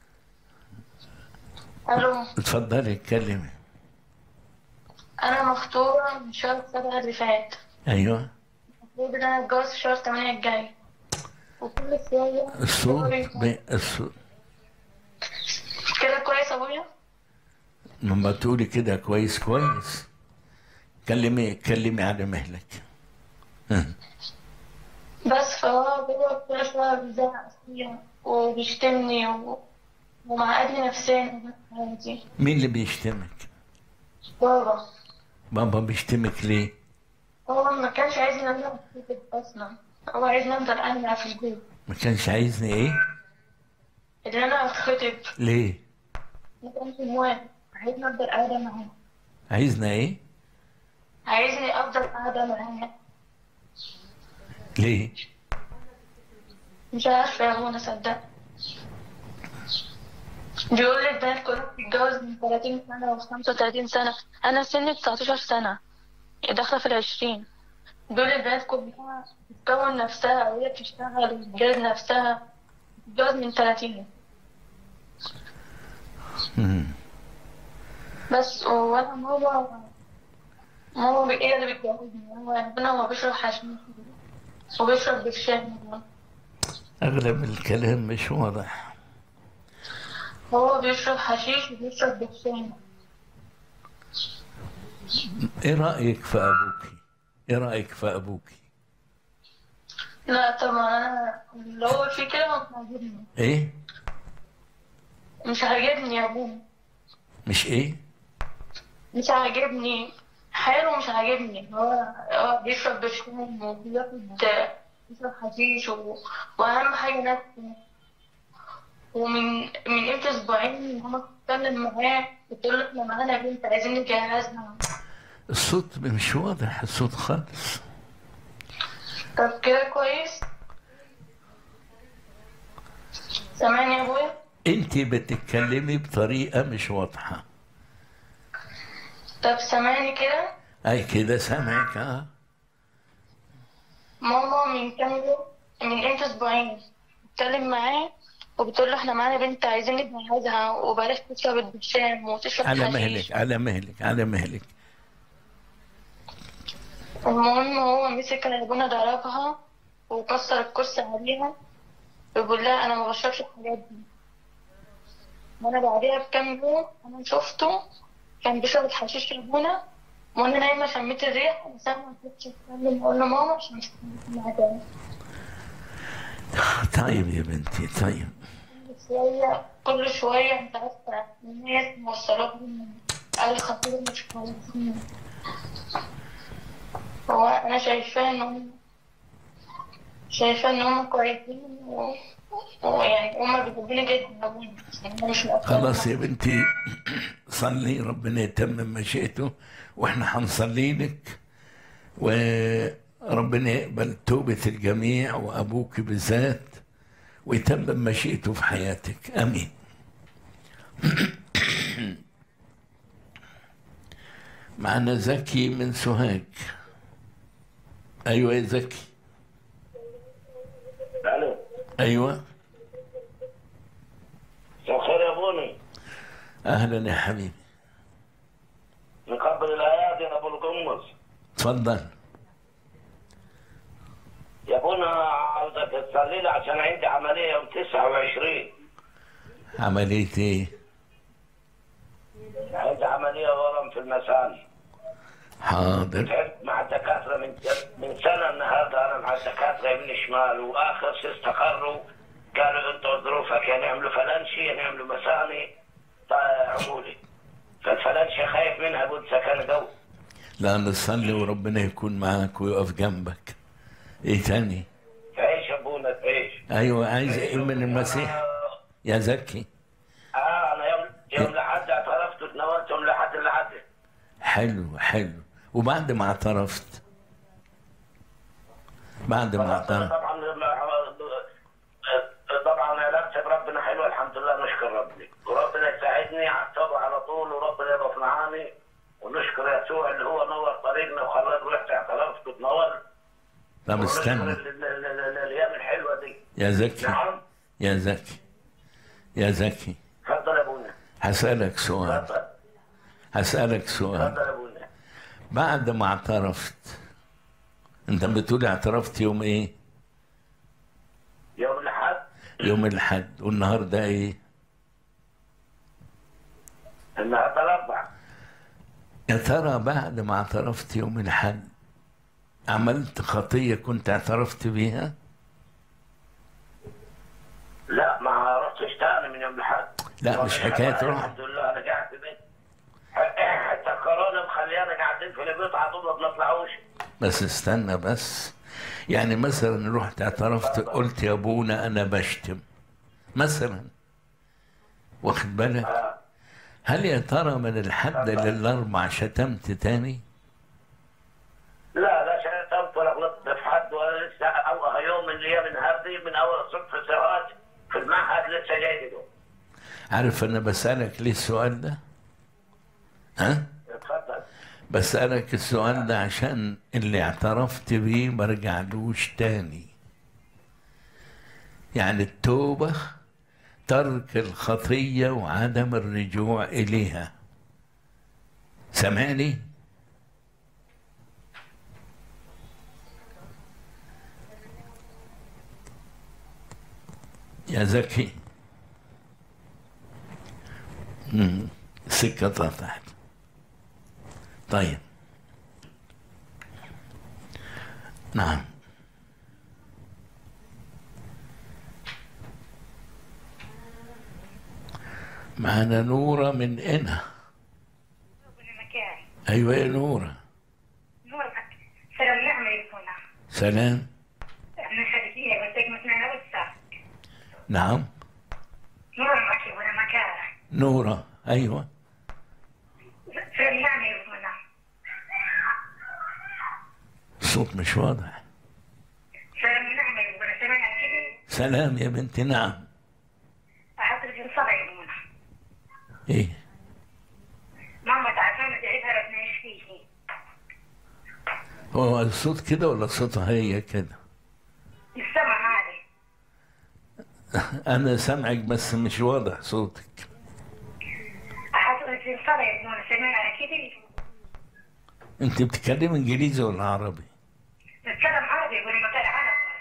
ألو اتفضلي اتكلمي أنا مخطوبة من شهر سبعة اللي فات ايوه المفروض إن أنا أتجوز في شهر تمانية الجاي وكل شوية الصوت بي... الصوت كده كويس يا أبويا؟ لما تقولي كده كويس كويس كلمي كلمي على مهلك ها. بس فهو بابا كل شوية بيزعق فيا وبيشتمني و... ومعقدني نفسيا عادي مين اللي بيشتمك بابا بابا بيشتمك ليه هو ما كانش عايزني أنزل البيت أصلا هو عايزني أفضل قاعدة في البيت ما كانش عايزني ايه إن أنا أتخطب ليه ما كانش موافق عايزني أفضل قاعدة معاه عايزنا ايه عايزني أفضل قاعدة معاه ليه مش عارفة يا أبونا صدق بيقول لي البنات كلها بتتجوز من 30 سنة و 35 سنة أنا سني 19 سنة داخلة في العشرين بيقول لي البنات كلها بتكون نفسها وهي بتشتغل وتجهز نفسها بتتجوز من 30 مم. بس وانا ماما ماما بي- هي اللي بتجوزني هو ربنا هو بيشرب حشيش وبيشرب برشام اغلب الكلام مش واضح هو بيشرب حشيش وبيشرب برشام ايه رايك في ابوكي ايه رايك في ابوكي لا طبعا انا اللي هو في كده مش عاجبني ايه مش عاجبني يا ابوه مش ايه مش عاجبني حاله مش عاجبني هو هو بيشرب برشام وبياخد بيشرب حشيش و... واهم حاجه نفسه ومن من امتى اسبوعين ماما بتتكلم معاه بتقول له احنا معانا بنت عايزين نجهزها الصوت مش واضح الصوت خالص طب كده كويس سامعني يا ابويا انت بتتكلمي بطريقه مش واضحه طب سامعني كده اي كده سامعك اه ماما من كام يوم من امتى اسبوعين بتكلم معاه وبتقول له احنا معانا بنت عايزين نجهزها وبلاش تشرب البرشام وتشرب على حشيش مهلك على مهلك على مهلك المهم هو مسك العجونة ضربها وكسر الكرسي عليها ويقول لها انا ما بشربش الحاجات دي وانا بعديها بكام يوم انا شفته كان بيشرب الحشيش البونة وانا نايمة شميت الريح بس انا ما كنتش اتكلم اقول له ماما عشان مش هتكلم معاها تاني طيب يا بنتي طيب كل شوية كل شوية انت عارفة الناس موصلاتهم قال خطيب مش كويسين هو انا شايفاه ان هم شايفاه ان هم كويسين و... ويعني هم بيحبوني جدا يا ابويا بس أنا مش مقتنعة. خلاص يا بنتي صلي ربنا يتمم مشيئته واحنا هنصلي لك وربنا يقبل توبة الجميع وأبوك بالذات ويتمم مشيئته في حياتك آمين معنا زكي من سوهاج أيوة يا زكي الو أيوة مساء الخير يا ابوني أهلا يا حبيبي نقبل الايات يا ابو القمص تفضل يا ابونا عاوزك تصلي لي عشان عندي عمليه يوم 29 عملية إيه؟ عندي عمليه ورم في المثاني حاضر تعبت مع الدكاتره من من سنه النهارده انا مع الدكاتره يمين شمال واخر شيء استقروا قالوا انتوا ظروفك يا نعملوا فلنشي يا نعملوا مثاني عمولي فالفلنشي خايف منها بود سكن جو لا نصلي وربنا يكون معاك ويقف جنبك ايه تاني تعيش يا ابونا تعيش ايوه عايز ايه من المسيح يا زكي اه انا يوم يوم لحد اعترفت وتناولت يوم لحد اللي عدى حلو حلو وبعد ما اعترفت بعد ما اعترفت طبعا لما فضلك وربنا يساعدني على الصبر على طول وربنا يقف معاني ونشكر يسوع اللي هو نور طريقنا وخلانا رحت اعترفت وتنور طب ونشكر استنى ال- ال- ال- ال- الايام الحلوه دي يا زكي نعم يا زكي يا زكي تفضل يا ابونا هسألك سؤال تفضل هسألك سؤال تفضل يا ابونا بعد ما اعترفت انت بتقول اعترفت يوم ايه يوم الاحد يوم الحد والنهارده ايه النهارده الاربع يا ترى بعد ما اعترفت يوم الحد عملت خطية كنت اعترفت بيها لا ما رحتش تاني من يوم الاحد لا، مش حكاية روح. الحمد لله رجعت بيت حتى كورونا مخليانا قاعدين في البيت على طول ما بنطلعوش بس استنى بس يعني مثلا رحت اعترفت قلت يا ابونا انا بشتم مثلا واخد بالك آه. هل يا ترى من الحد للاربع شتمت تاني لا لا شتمت ولا غلطت في حد ولا لسه اول يوم من الايام النهار دي من اول الصبح في السراج في المعهد لسه جاي كده عارف انا بسالك ليه السؤال ده ها اتفضل بسالك السؤال ده عشان اللي اعترفت بيه ما رجعلوش تاني يعني التوبه ترك الخطيه وعدم الرجوع اليها سامعني يا زكي مم. سكة قطعت طيب نعم معنا نورة من إنا مكان أيوة يا نورة نور سلام نعمة يكون سلام احنا خارجية بس متنا وسع نعم نور مكي ولا مكان نورة أيوة سلام نعمة يكون الصوت مش واضح سلام نعمة يكون سمعنا كده سلام يا بنتي نعم أحط لك الصلاة يكون إيه ماما تعبانة تعبها ربنا يشفيه هو الصوت كده ولا صوتها هي كده السمع هذه أنا سامعك بس مش واضح صوتك أحط لك الصلاة يكون سمعنا كده أنت بتتكلم إنجليزي ولا عربي؟ نتكلم عربي يقول مكان عربي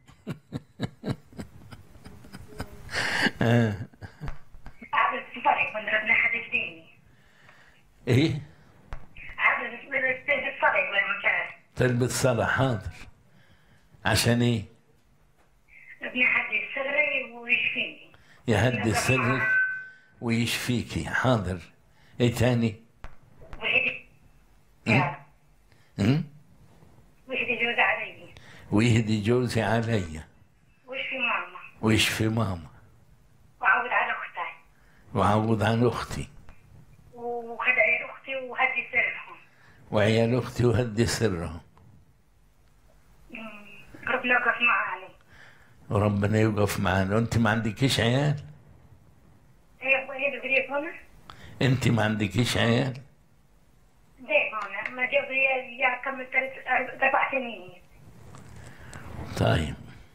آه. عبد الصلاة يكون ربنا حدك ديني إيه؟ عبد الصلاة يكون مكان تلبس صلاة حاضر عشان إيه؟ ربنا حدي سري ويشفيني يهدي سرك ويشفيكي حاضر إيه تاني؟ ويهدي أم؟ أم؟ ويهدي جوز علي ويهدي جوزي عليا ويشفي ماما ويشفي ماما وعود على اختي وعوض عن أختي وخدعي اختي وهدي سرهم وعيال أختي وهدي سرهم مم. ربنا يوقف معاني وربنا يوقف معانا وأنت ما عندكيش عيال؟ هي هي بقريب هنا أنت ما عندكيش عيال؟ زي هنا ما جاب لي يا كم ثلاث اربع سنين طيب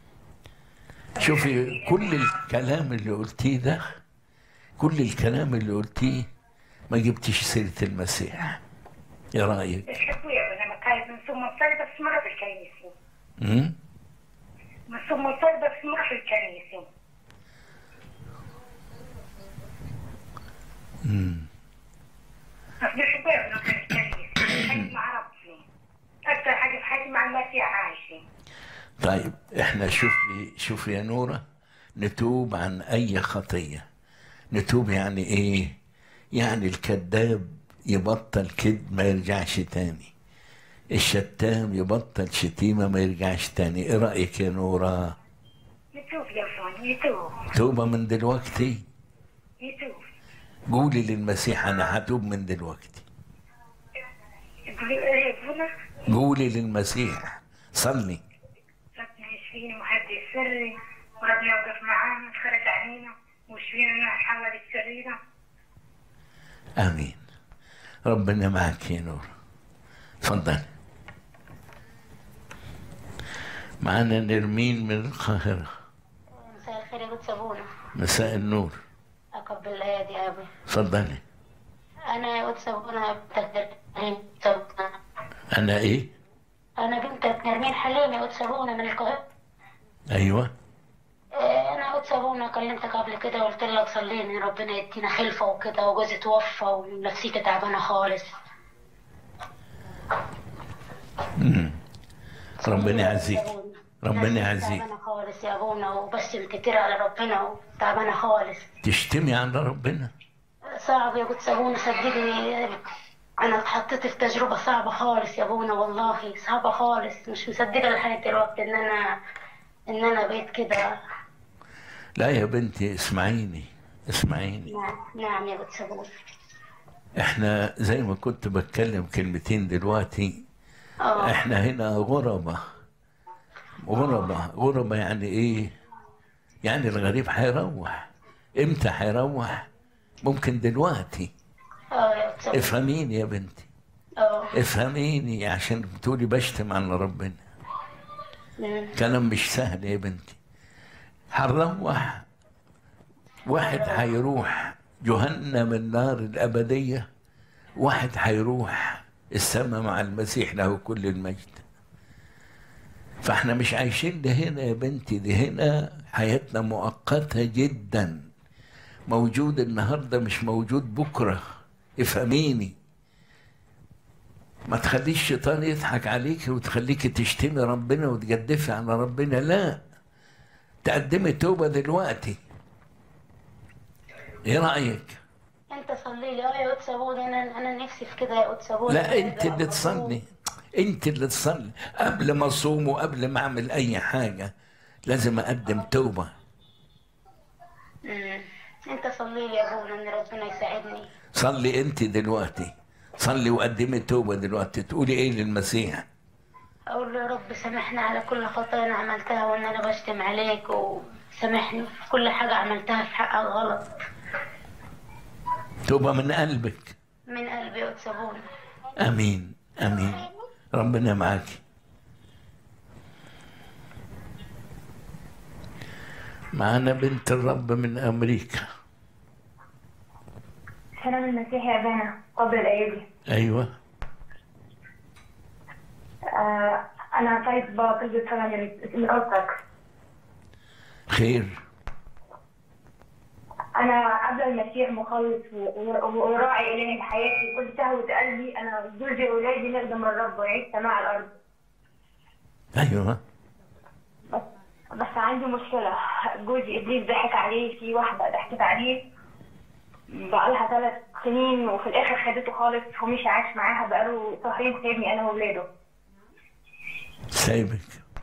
شوفي كل الكلام اللي قلتيه ده كل الكلام اللي قلتيه ما جبتش سيرة المسيح ايه رأيك؟ بتحبوا يا لما كانت من ثم الصلب بس مرة في الكنيسة مم؟ من ثم الصلب بس مرة في الكنيسة مم. بس بيحبوا يا في الكنيسة حاجة مع ربي أكثر حاجة في حياتي مع المسيح عايشة طيب احنا شوفي شوفي يا نورة نتوب عن أي خطية نتوب يعني ايه؟ يعني الكذاب يبطل كذب ما يرجعش تاني الشتام يبطل شتيمة ما يرجعش تاني ايه رأيك يا نورة؟ يتوب يا فون يتوب توبة من دلوقتي يتوب قولي للمسيح انا هتوب من دلوقتي يقولي ايه فونا قولي للمسيح صلي ربنا يشفيني وهدي سري وربنا يوقف معانا تخرج علينا وش واشفينا من الحمل الشريرة امين ربنا معك يا نور تفضل معنا نرمين من القاهرة مساء الخير يا قدس ابونا مساء النور اقبل الايه دي يا ابي تفضلي انا يا قدس ابونا بنت انا ايه انا بنت نرمين حليم يا قدس ابونا من القاهره ايوه آه، انا قدس ابونا كلمتك قبل كده وقلت لك صليني ربنا يدينا خلفه وكده وجوزي توفى ونفسيتي تعبانه خالص مم. ربنا يعزيك ربنا نفسيتي يعزيك تعبانه خالص يا ابونا وبسم كتير على ربنا وتعبانه خالص تشتمي على ربنا صعب يا قدس ابونا صدقني انا اتحطيت في تجربه صعبه خالص يا ابونا والله صعبه خالص مش مصدقه لحد دلوقتي ان انا ان انا بقيت كده لا يا بنتي اسمعيني اسمعيني نعم نعم يا قدس ابونا احنا زي ما كنت بتكلم كلمتين دلوقتي اه احنا هنا غربة غربة غربة يعني ايه يعني الغريب هيروح امتى هيروح ممكن دلوقتي اه يا قدس ابونا افهميني يا بنتي اه افهميني عشان بتقولي بشتم على ربنا مم. كلام مش سهل يا بنتي هنروح واحد هيروح جهنم النار الأبدية واحد هيروح السماء مع المسيح له كل المجد فاحنا مش عايشين لهنا يا بنتي دي هنا حياتنا مؤقتة جدا موجود النهاردة مش موجود بكرة افهميني ما تخليش الشيطان يضحك عليك وتخليك تشتمي ربنا وتجدفي على ربنا لا تقدمي توبة دلوقتي ايه رأيك انت صلي لي اه يا قدس ابونا انا انا نفسي في كده يا قدس ابونا لا انت اللي تصلي انت اللي تصلي قبل ما اصوم وقبل ما اعمل اي حاجة لازم اقدم توبة مم. انت صلي لي يا ابونا ان ربنا يساعدني صلي انت دلوقتي صلي وقدمي توبة دلوقتي تقولي ايه للمسيح اقول له يا رب سامحني على كل خطايا انا عملتها وان انا بشتم عليك وسامحني في كل حاجه عملتها في حقك غلط توبة من قلبك من قلبي يا قدس ابونا امين امين ربنا معاكي معانا بنت الرب من امريكا سلام المسيح يا بنا قبل الأيدي ايوه آه أنا طيب طلبة صلاة من من أوضتك خير أنا قبل المسيح مخلص و- و- وراعي إلهي بحياتي كل شهوة قلبي أنا جوزي وأولادي نخدم الرب ونعيش سماع الأرض ايوه بس بس عندي مشكلة جوزي إبليس ضحك عليه في واحدة ضحكت عليه بقالها ثلاث سنين وفي الآخر خدته خالص ومش عايش معاها بقاله شهرين سايبني أنا وولاده سايبك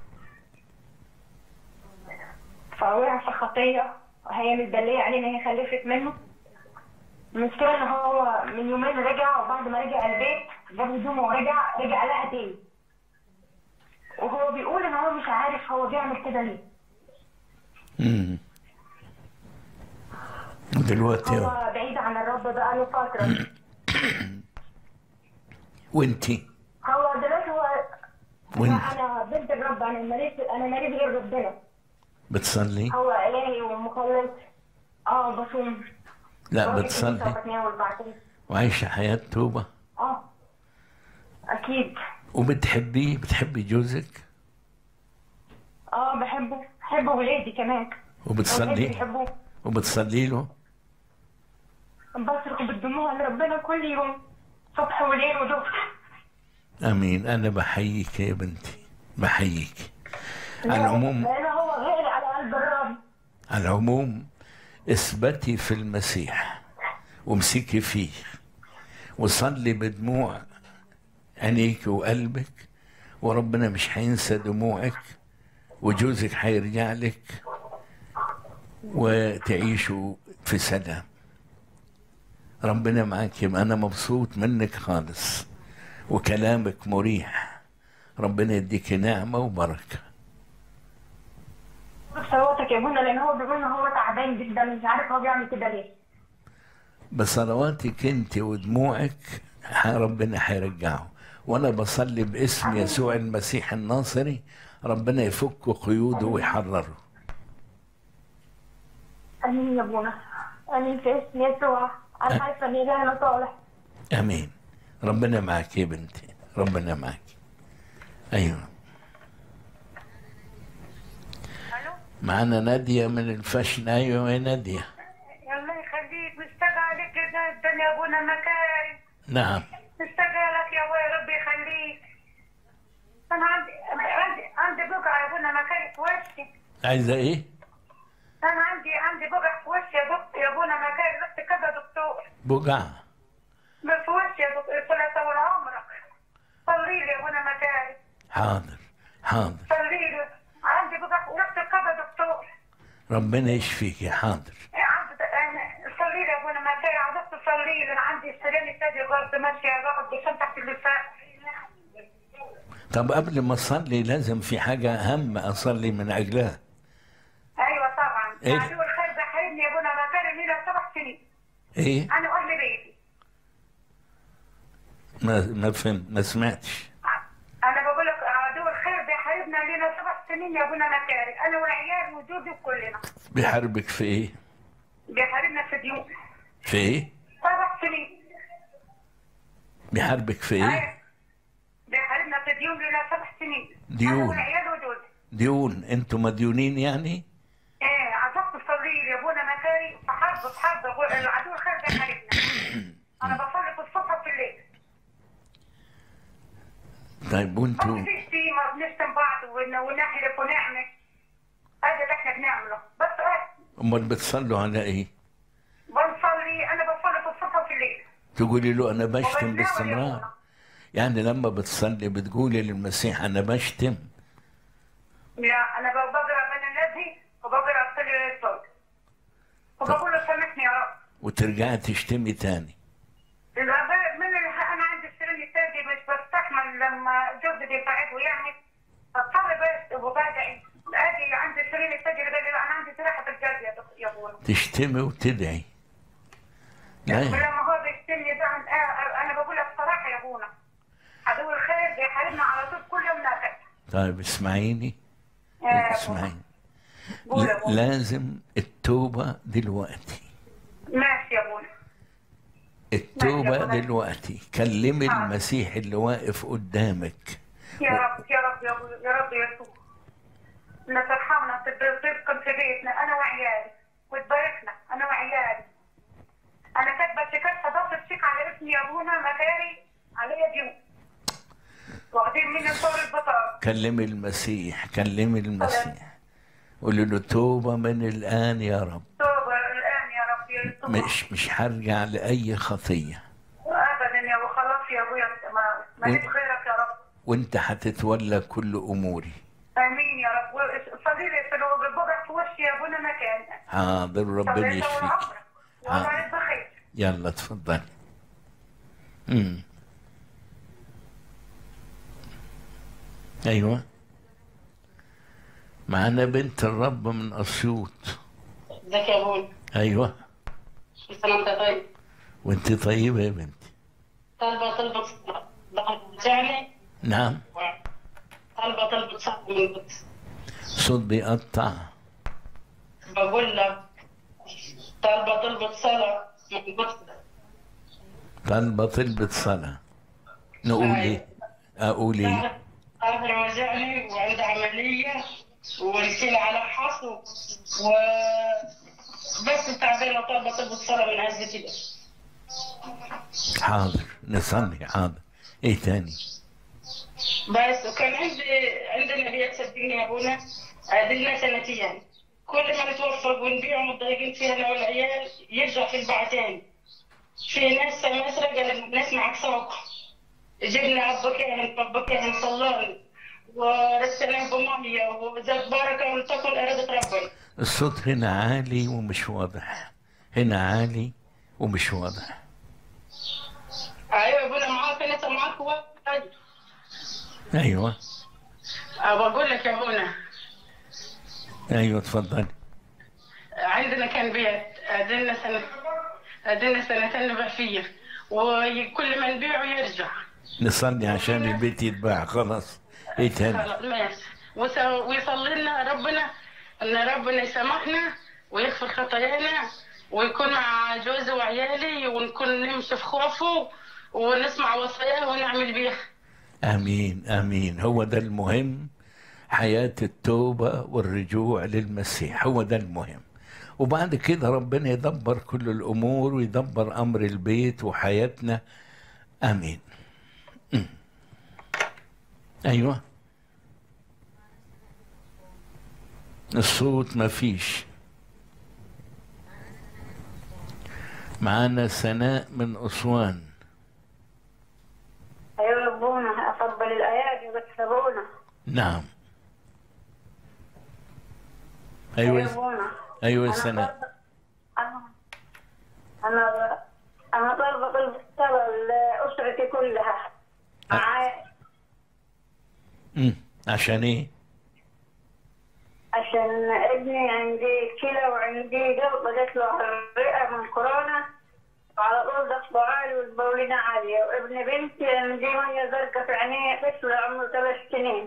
فوقع في خطية وهي متدلية عليه إن هي خلفت منه المشكلة إن هو من يومين رجع وبعد ما رجع البيت جاب هدومه ورجع رجع لها تاني وهو بيقول إن هو مش عارف هو بيعمل كده ليه امم دلوقتي هو بعيد عن الرب بقاله فترة وانتي هو دلوقتي هو وانت أنا بنت الرب أنا ماليش أنا ماليش غير ربنا بتصلي هو إلهي ومخلص اه بصوم لا بروح بتصلي الكنيسة وبتناول بعدين وعايشة حياة توبة اه أكيد وبتحبيه بتحبي جوزك اه بحبه بحب ولادي كمان ولادي وبتصلي بيحبوه وبتصلي له بصرخ بالدموع لربنا كل يوم صبح وليل وظهر امين انا بحييك يا بنتي بحييك على العموم لأن هو غالي على قلب الرب على العموم اثبتي في المسيح وامسكي فيه وصلي بدموع عينيك وقلبك وربنا مش هينسى دموعك وجوزك هيرجع لك وتعيشوا في سلام ربنا معاك يبقى انا مبسوط منك خالص وكلامك مريح ربنا يديك نعمه وبركه ثروتك يا ابونا لان هو بيقول ان هو تعبان جدا مش عارف هو بيعمل كده ليه بصلواتك انت ودموعك ح- ربنا هيرجعه وانا بصلي باسم يسوع المسيح الناصري ربنا يفك قيوده ويحرره امين يا ابونا امين في اسم يسوع انا عارفه ان الهنا صالح امين ربنا معك يا بنتي ربنا معك ايوه معانا نادية من الفشن ايوه يا نادية الله يخليك مشتاقة عليك جدا يا ابونا مكارم نعم مشتاقة لك يا ابويا ربي يخليك انا عندي عندي عندي بقع يا ابونا مكارم في وشي عايزة ايه؟ انا عندي عندي بقع في وشي يا دكتور يا ابونا مكارم رحت كذا دكتور بقع ما في وشي يا دكتور طلع طول عمرك صلي لي يا ابونا مكارم حاضر حاضر صلي لي عندي بقع ورحت كذا دكتور ربنا يشفيك يا حاضر عندي أنا- صلي لي يا ابونا مكارم عاوزك تصلي لي انا عندي السرير الثاني برضه ماشيه باخد بشام تحت اللسان طب قبل ما اصلي لازم في حاجة أهم أصلي من أجلها ايوه طبعا إيه؟ عدو الخير ده حاربني يا ابونا مكارم لي سبع سنين إيه؟ انا واهل بيتي ما ما فهمت ما سمعتش انا بقول لك عدو الخير ده حاربنا لنا سبع سنين يا ابونا مكارم انا والعيال وجوزي وكلنا بيحاربك في إيه؟ بيحاربنا في ديون في إيه؟ سبع سنين بيحاربك في إيه؟ ايوه بيحاربنا في ديون لنا سبع سنين ديون. انا والعيال وجوزي ديون أنتوا مديونين يعني؟ ايه عزفت تصلي لي يا ابونا مكاري في حرب في حرب العدو الخير ده حاربنا انا بصلي في الصبح وفي الليل طيب وأنتوا ما فيش شتيمة بنشتم بعض ون- ونحلف ونعمل هذا اللي احنا بنعمله بس اه أمال بتصلوا على إيه؟ بنصلي انا بصلي في الصبح وفي الليل تقولي له أنا بشتم وبتناول يا باستمرار أبونا. يعني لما بتصلي بتقولي للمسيح أنا بشتم يا انا ب- بقرا بين الذي وبقرا صلي الصوت وبقول له سامحني يا رب وترجعي تشتمي تاني الغباء من اللي انا عندي السرير التاني مش بستحمل لما جوزي بيبعد ويعمل بضطر بس وبدعي اجي عند السرير التاني قال لي لا انا عندي سراحه الجلد يا دكتور يا ابونا تشتمي وتدعي لا ولما هو بيشتمني ده عن- آه، انا بقول لك صراحه يا ابونا عدو الخير بيحاربنا على طول كل يوم نكد طيب اسمعيني يا أبونا. اسمعيني قول يا ل- أبونا. لازم التوبة دلوقتي ماشي يا ابونا التوبة ماشي يا أبونا. دلوقتي كلمي آه. المسيح اللي واقف قدامك يا رب يا رب يا ابونا يا رب يا يسوع انك ترحمنا تبقى في بيتنا انا وعيالي وتباركنا انا وعيالي انا كاتبه شيكات حضرت الشيك على اسمي يا ابونا مكاري عليا ديون واخدين مني صور البطاقه كلمي المسيح كلمي المسيح قولي له توبة من الآن يا رب توبه الان يا رب يا يسوع مش مش هرجع لأي خطية ابدا يا ابو خلاص يا ابويا ما ماليش غيرك يا رب وانت هتتولى كل أموري امين يا رب صلي لي في الوجه البقع في وشي يا ابونا مكان حاضر ربنا صليت يشفيك والعمر والله آه. يبقى خير يلا تفضلي امم ايوه معانا بنت الرب من اسيوط ازيك يا ابوي ايوه كل سنه وانت طيب وانت طيبه يا بنتي طالبه طلبة ضغط جامع نعم طالبه طلبة صعب من القدس صوت بيقطع بقول لك طالبه طلبة صلاة من القدس طالبه طلبة صلاة نقول ايه اقول ايه ظهري وجعني وعندي عملية ونسينا على حصو و بس تعبانة طالبة طلبة صلاة من عزة الله حاضر نصلي حاضر ايه تاني بس وكان عندي عندنا بيت صدقني يا ابونا عدلنا سنتين كل ما نتوفق ونبيع متضايقين فيها انا والعيال يرجع في الباع تاني في ناس مسرق قال ناس معك سوق جبنا ابا كاهن ابا كاهن صلاني ورسلناه بمية وزاد بركة ولتكن إرادة ربنا الصوت هنا عالي ومش واضح هنا عالي ومش واضح أيوة يا ابونا معاك ناس معاك واحد ايوه بقول لك يا ابونا ايوه اتفضلي عندنا كان بيت قعدنا سنة قعدنا سنتين نبيع فيه وكل ما نبيعه يرجع نصلي عشان البيت يتباع خلاص ايه تاني خلاص ماشي وس- ويصلي لنا ربنا ان ربنا يسامحنا ويغفر خطايانا ويكون مع جوزي وعيالي ونكون نمشي في خوفه ونسمع وصاياه ونعمل بيها امين امين هو ده المهم حياة التوبة والرجوع للمسيح هو ده المهم وبعد كده ربنا يدبر كل الامور ويدبر امر البيت وحياتنا امين أمم. ايوه الصوت مفيش معانا سناء من اسوان أيوة أبونا أفضل الآيات يبتسبونا نعم أيوة ايوه أبونا ايوه أنا سناء طالبة- أنا أنا أنا طالبة طلب الصلاة لأسرتي كلها معايا أمم. عشان ايه عشان ابني عندي كلى وعندي جلطة جات له على الرئة من كورونا وعلى طول ضغطه عالي والبولينة عالية وابن بنتي عندي مية زرقاء في عينيه طفل عمره ثلاث سنين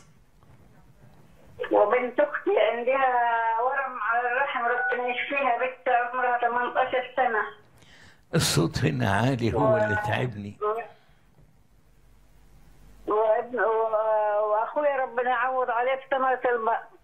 وبنت أختي عندها ورم على الرحم ربنا يشفيها بنت عمرها 18 سنة الصوت هنا عالي هو اللي تعبني وابن و- واخويا ربنا يعوض عليه في ثمرة البطن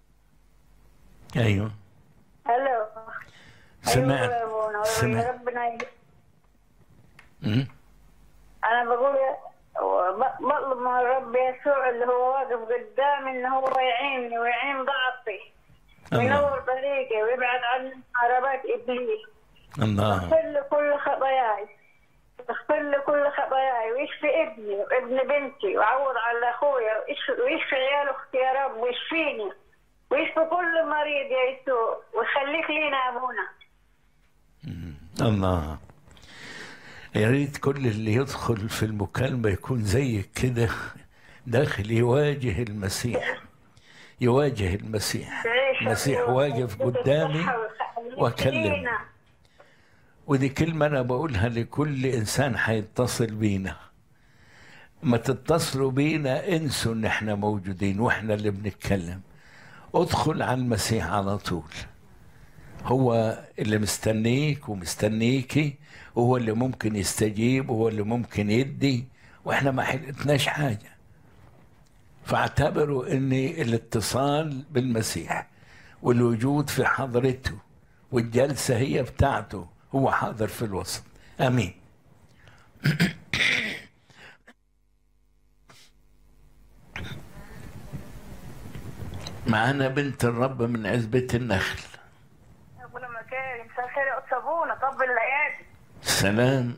ايوه هلو سمعت أيوة يا أبونا. سمعت ربنا ي- أمم. انا بقول يا- ب- بطلب من الرب يسوع اللي هو واقف قدامي ان هو يعيني ويعين ضعفي الله وينور طريقي ويبعد عني محاربات ابليس الله يغفر لي كل خطاياي يغفر لي كل خطاياي ويشفي ابني وابن بنتي ويعوض على اخويا ويشفي, ويشفي عيال اختي يا رب ويشفيني ويشفي كل مريض يا يسوع ويخليك لينا يا ابونا الله يا ريت كل اللي يدخل في المكالمة يكون زيك كده داخل يواجه المسيح يواجه المسيح تعيش يا المسيح أبونا. واقف قدامي بالصحة ويخليك وأكلم. لينا. ودي كلمة أنا بقولها لكل إنسان هيتصل بينا ما تتصلوا بينا انسوا إن إحنا موجودين وإحنا اللي بنتكلم ادخل على المسيح على طول هو اللي مستنيك ومستنيكي وهو اللي ممكن يستجيب وهو اللي ممكن يدي واحنا ما حلتناش حاجة فاعتبروا ان الاتصال بالمسيح والوجود في حضرته والجلسة هي بتاعته هو حاضر في الوسط امين معانا بنت الرب من عزبة النخل ابونا مكارم مساء الخير يا استاذ ابونا طب الايادي سلام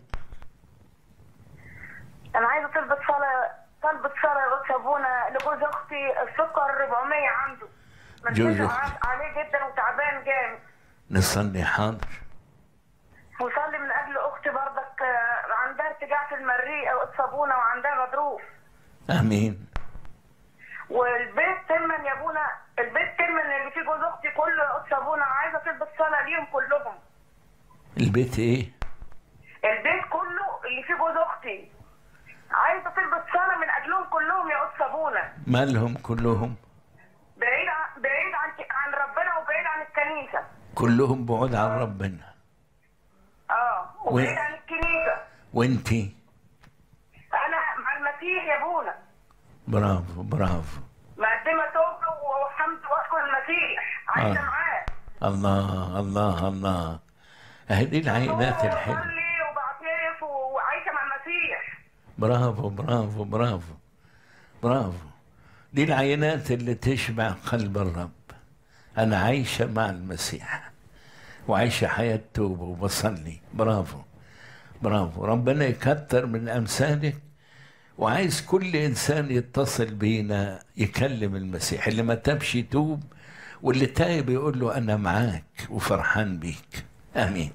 انا عايزه طلبة صلاة طلبة صلاة يا استاذ ابونا لجوز اختي السكر 400 عنده جوز مركزه أختك. عليه جدا وتعبان جامد نصلي حاضر وصلي من اجل اختي برضك آه، عندها ارتجاع في المريء او ابونا وعندها غضروف امين والبيت تمن يا ابونا البيت تمن اللي فيه جوز اختي كله يا استاذ ابونا عايزه طلبة صلاة ليهم كلهم البيت ايه البيت كله اللي فيه جوز اختي عايزه طلبة صلاة من اجلهم كلهم يا استاذ ابونا مالهم كلهم بعيد عن بعيد عن عن ربنا وبعيد عن الكنيسه كلهم بعود عن ربنا اه وبعيد و- عن الكنيسه وانتي انا مع المسيح يا ابونا برافو برافو مقدمه توبه وحمد واشكر المسيح عايشه آه. معاه الله الله الله هذه العينات الحلوة بصلي وبعترف وعايشه مع المسيح برافو برافو برافو برافو دي العينات اللي تشبع قلب الرب أنا عايشة مع المسيح وعايشة حياة توبة وبصلي برافو برافو ربنا يكتر من أمثالك وعايز كل إنسان يتصل بينا يكلم المسيح اللي ما تابش يتوب واللي تايب يقول له أنا معاك وفرحان بيك آمين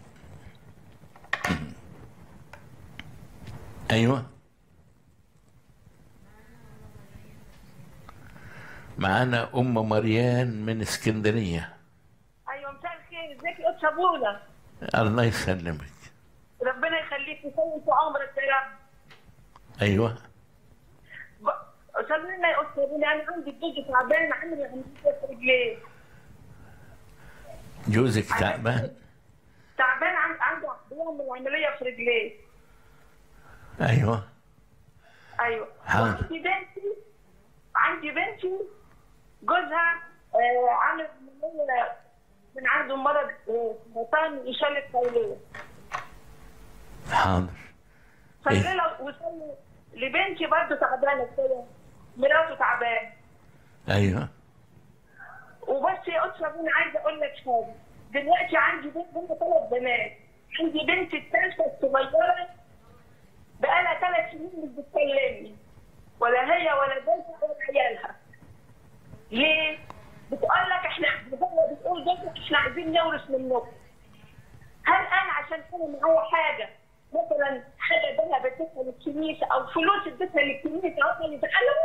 أيوه معانا أم مريان من اسكندرية ايوه مساء الخير ازيك ابونا الله يسلمك ربنا يخليك ويطول في عمرك يا رب ايوه ب- صلوا لنا يا استاذ ابونا انا عندي جوزي تعبان عمري عمليه في رجليه جوزك تعبان تعبان عن- عنده بيعمل عمليه في رجليه ايوه ايوه حاضر. عندي بنتي عندي بنتي جوزها آه عامل عمليه من عنده مرض آه، سرطان يشلت حواليه حاضر صلي إيه؟ له وصلي لبنتي برضه تعبانه كده مراته تعبانه ايوه وبس يا أسرة أنا عايزة أقول لك حاجة دلوقتي عندي بنت عندي ثلاث بنات عندي بنتي الثالثة الصغيرة بقالها ثلاث سنين مش بتكلمني ولا هي ولا بنتها ولا عيالها ليه؟ بتقول لك احنا هي بتقول جوزك احنا عايزين نورث منكم هل انا عشان انا معايا حاجه مثلا حاجه ذهب اديتها للكنيسه او فلوس اديتها للكنيسه هم يزعلوا؟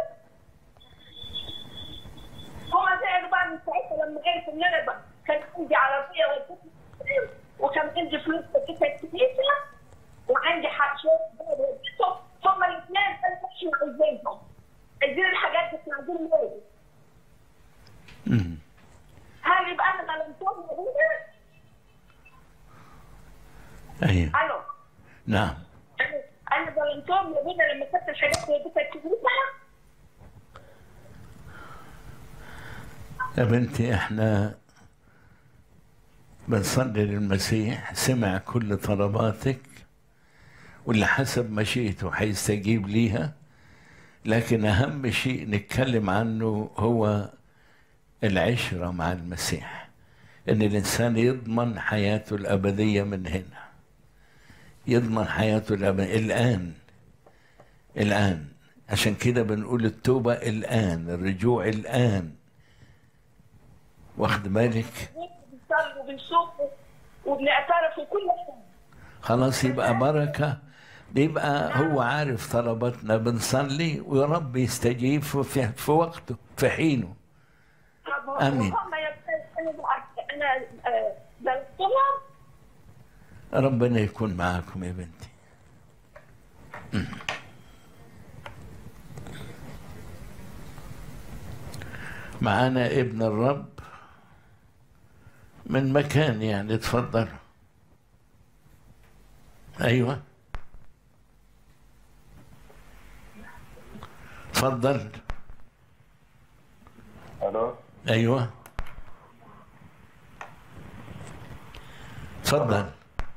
هما زعلوا بقى من ساعتها لما عرفوا ان انا بقى كان عندي عربيه وديتها وكان عندي فلوس وديتها الكنيسه وعندي حق شويه ذهب وديته هما الاثنين قالوا احنا عايزينهم عايزين الحاجات دي احنا عايزين نورث أمم. هل يبقى انا ظلمتهم يا ابونا؟ ايوه الو نعم انا انا ظلمتهم يا ابونا لما خدت الحاجات اللي وديتها الكنيسه يا بنتي احنا بنصلي للمسيح سمع كل طلباتك واللي حسب مشيئته هيستجيب ليها لكن أهم شيء نتكلم عنه هو العشرة مع المسيح إن الإنسان يضمن حياته الأبدية من هنا يضمن حياته الأبدية الآن الآن عشان كده بنقول التوبة الآن الرجوع الآن واخد بالك بنصلي وبنشوف وبنعترف وكل حاجه خلاص يبقى بركة يبقى هو عارف طلباتنا بنصلي ويا رب يستجيب في, في وقته في حينه آمين. وهم يا أستاذ انا بقى- انا آه، ظلمتهم ربنا يكون معاكم يا بنتي معانا ابن الرب من مكان يعني اتفضل ايوه اتفضل الو ايوه اتفضل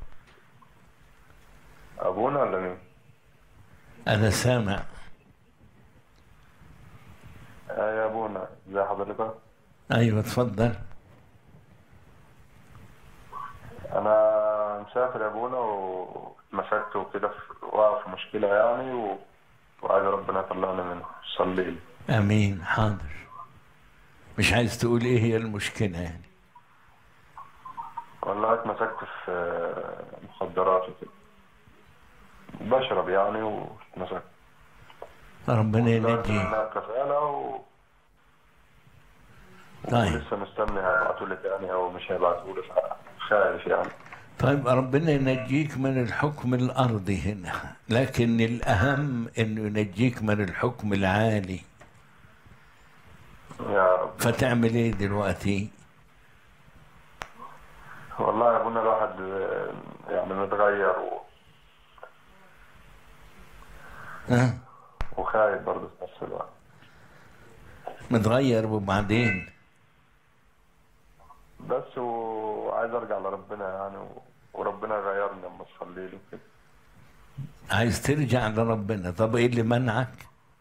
ابونا ولا مين؟ انا سامع آه يا ابونا ازي حضرتك؟ ايوه اتفضل انا مسافر يا ابونا واتمسكت وكده في- واقع في مشكله يعني و... وعايز ربنا يطلعني منها صلي لي امين حاضر مش عايز تقول ايه هي المشكله يعني والله اتمسكت في مخدرات وكده بشرب يعني واتمسكت ربنا طلعت ينجي منها كفالة و... طيب ولسه مستني هيبعتوا لي تاني او مش هيبعتوا لي خايف يعني طيب ربنا ينجيك من الحكم الارضي هنا لكن الاهم انه ينجيك من الحكم العالي يا رب فتعمل ايه دلوقتي والله يا ابونا الواحد آه، يعني متغير و... ها وخايف برضه في نفس الوقت متغير وبعدين بس وعايز ارجع لربنا يعني و... وربنا غيرني لما اصلي له كده عايز ترجع لربنا طب ايه اللي منعك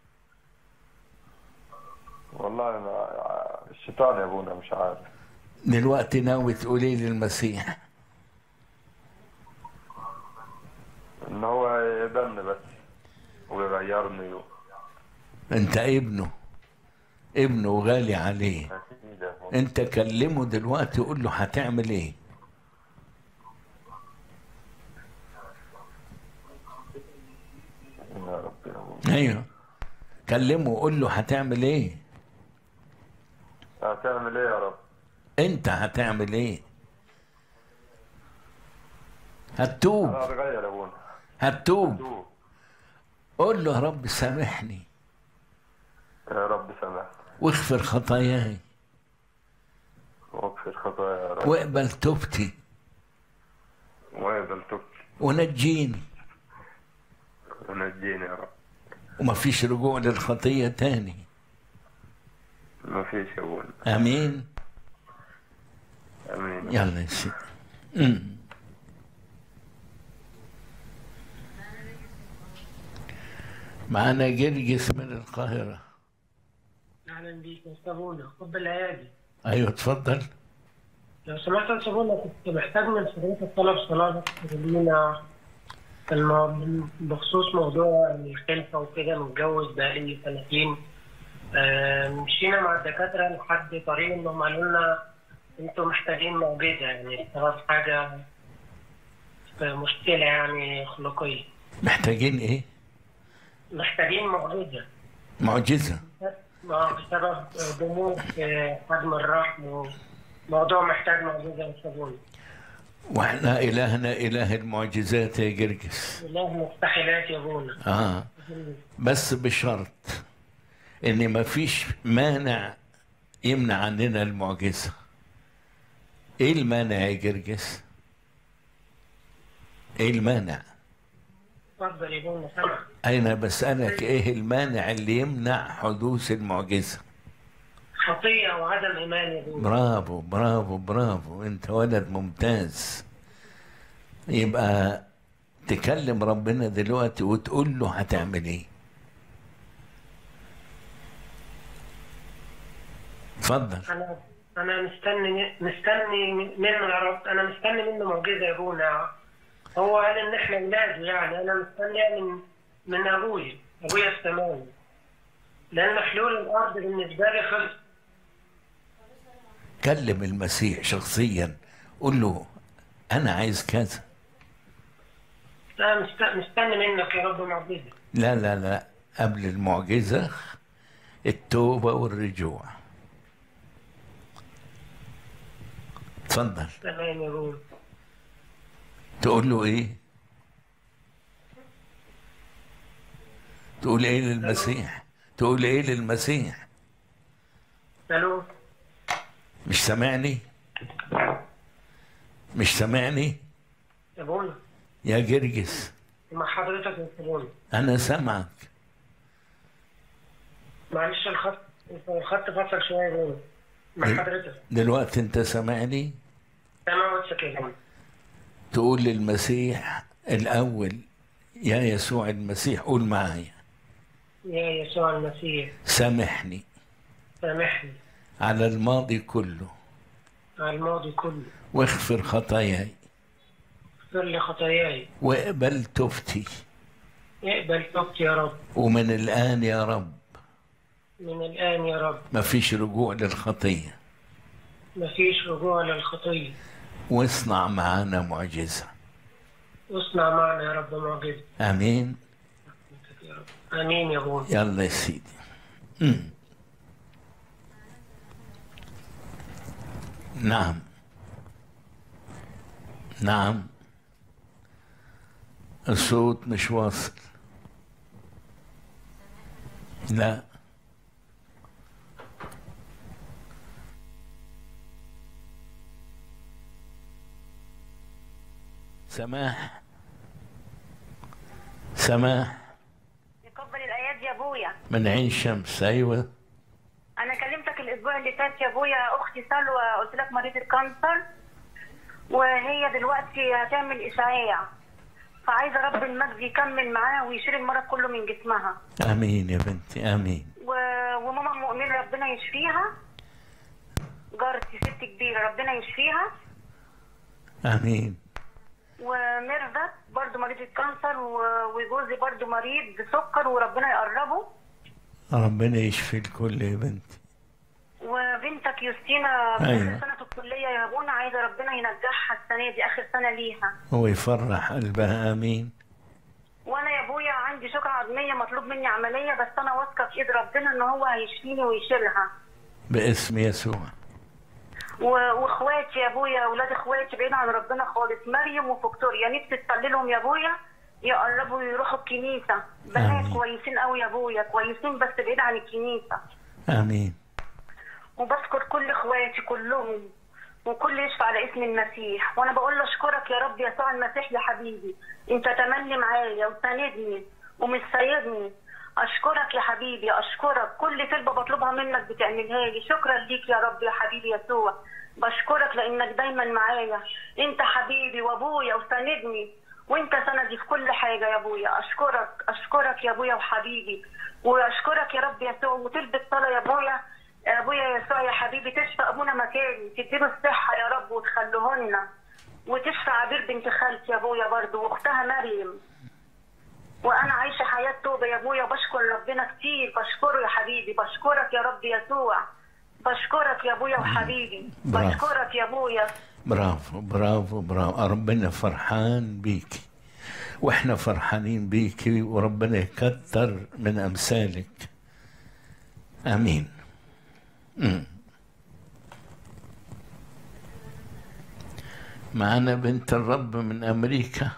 والله انا الشيطان يا ابونا مش عارف دلوقتي ناوي تقول ايه للمسيح ان هو يقبلني بس ويغيرني و... انت ابنه ابنه غالي عليه اكيد يا ابونا انت كلمه دلوقتي قول له هتعمل ايه يا رب يا ابونا ايوه كلمه وقول له هتعمل ايه هتعمل ايه يا رب انت هتعمل ايه هتوب انا اتغير يا ابونا هتوب توب. قول له يا رب سامحني يا رب سامح واغفر خطاياي واغفر خطايا يا رب واقبل توبتي واقبل توبتي ونجيني ونجيني يا رب ومفيش رجوع للخطية تاني ما فيش يا ابونا امين امين يلا يا سيدي أمم. معانا جرجس من القاهرة اهلا بيك يا صابونه خد الايادي ايوه اتفضل لو سمحت يا صابونه كنت محتاج من حضرتك طلب صلاه لينا المو- بخصوص موضوع الخلفه وكده متجوز بقالي سنتين آه، مشينا مع الدكاتره لحد طريق انهم قالوا لنا انتوا محتاجين معجزه يعني بسبب حاجه مشكله يعني خلقيه محتاجين ايه محتاجين معجزه معجزة ما بسبب ضمور في حجم الرحم وموضوع محتاج معجزة وصابون واحنا الهنا اله المعجزات يا جرجس إله مستحيلات يا ابونا اه بس بشرط ان مفيش مانع يمنع عننا المعجزة ايه المانع يا جرجس ايه المانع اتفضل يا ابونا سامع انا بسألك ايه المانع اللي يمنع حدوث المعجزة خطية وعدم إيمان يا ابونا برافو برافو برافو انت ولد ممتاز يبقى تكلم ربنا دلوقتي وتقول له هتعمل ايه اتفضل أنا أنا مستني مستني منه يا رب أنا مستني منه معجزة يا ابونا هو قال إن إحنا ولاده يعني أنا مستني من من أبويا أبويا السماوي لأن حلول الأرض بالنسبة لي خلص كلم المسيح شخصيا قول له انا عايز كذا أنا مست- مستني منك يا رب معجزة لا لا لا قبل المعجزة التوبة والرجوع اتفضل تمام يا ابونا تقول له ايه تقول ايه للمسيح تقول ايه للمسيح ألو مش سامعني مش سامعني يا ابونا يا جرجس مع حضرتك يا ابونا انا سامعك معلش الخط الخط فصل شويه يا ابونا مع إيه؟ حضرتك دلوقتي انت سامعني سامع وشك يا ابونا تقول للمسيح الاول يا يسوع المسيح قول معايا يا يسوع المسيح سامحني سامحني على الماضي كله على الماضي كله واغفر خطاياي اغفر لي خطاياي واقبل توبتي اقبل توبتي يا رب ومن الآن يا رب من الآن يا رب مفيش رجوع للخطية مفيش رجوع للخطية واصنع معانا معجزة واصنع معنا يا رب معجزة آمين يا رب آمين يا ابونا يلا يا سيدي مم. نعم نعم الصوت مش واصل لا سماح سماح يكبر الايات يا ابويا من عين شمس ايوه انا كلمتك الاسبوع اللي فات يا ابويا اختي سلوى قلت لك مريضه كانسر وهي دلوقتي هتعمل اشعاع فعايزه رب المجد يكمل معاها ويشيل المرض كله من جسمها امين يا بنتي امين و... وماما مؤمنه ربنا يشفيها جارتي ست كبيره ربنا يشفيها امين وميرفت برضو مريضة كانسر و- وجوزي برضو مريض بسكر وربنا يقربه ربنا يشفي الكل يا بنتي وبنتك يوستينا في أيوة. آخر سنة الكلية يا ابونا عايزة ربنا ينجحها السنة دي آخر سنة ليها هو يفرح قلبها امين وأنا يا أبويا عندي شوكة عظمية مطلوب مني عملية بس أنا واثقة في إيد ربنا إن هو هيشفيني ويشيلها باسم يسوع و- واخواتي يا ابويا اولاد اخواتي بعيد عن ربنا خالص مريم وفيكتوريا نفسي تصلي لهم يا ابويا يقربوا يروحوا الكنيسه بنات آمين. كويسين قوي يا ابويا كويسين بس بعيد عن الكنيسه آمين وبشكر كل اخواتي كلهم وكل يشفع على اسم المسيح وانا بقول له اشكرك يا رب يسوع المسيح يا حبيبي انت تملي معايا وساندني ومش سايبني اشكرك يا حبيبي اشكرك كل طلبه بطلبها منك بتعملها لي شكرا ليك يا رب يا حبيبي يسوع بشكرك لانك دايما معايا انت حبيبي وابويا وساندني وانت سندي في كل حاجه يا ابويا اشكرك اشكرك يا ابويا وحبيبي واشكرك يا رب يسوع وتلبس صلاه يا ابويا يا ابويا يسوع يا حبيبي تشفى ابونا مكاني تديله الصحه يا رب وتخليهن وتشفى عبير بنت خالتي يا ابويا برضه واختها مريم وانا عايشه حياه توبه يا ابويا وبشكر ربنا كتير بشكره يا حبيبي بشكرك يا رب يسوع بشكرك يا ابويا وحبيبي برافو. بشكرك يا ابويا برافو برافو برافو ربنا فرحان بيكي واحنا فرحانين بيكي وربنا يكتر من امثالك امين مم. معنا بنت الرب من امريكا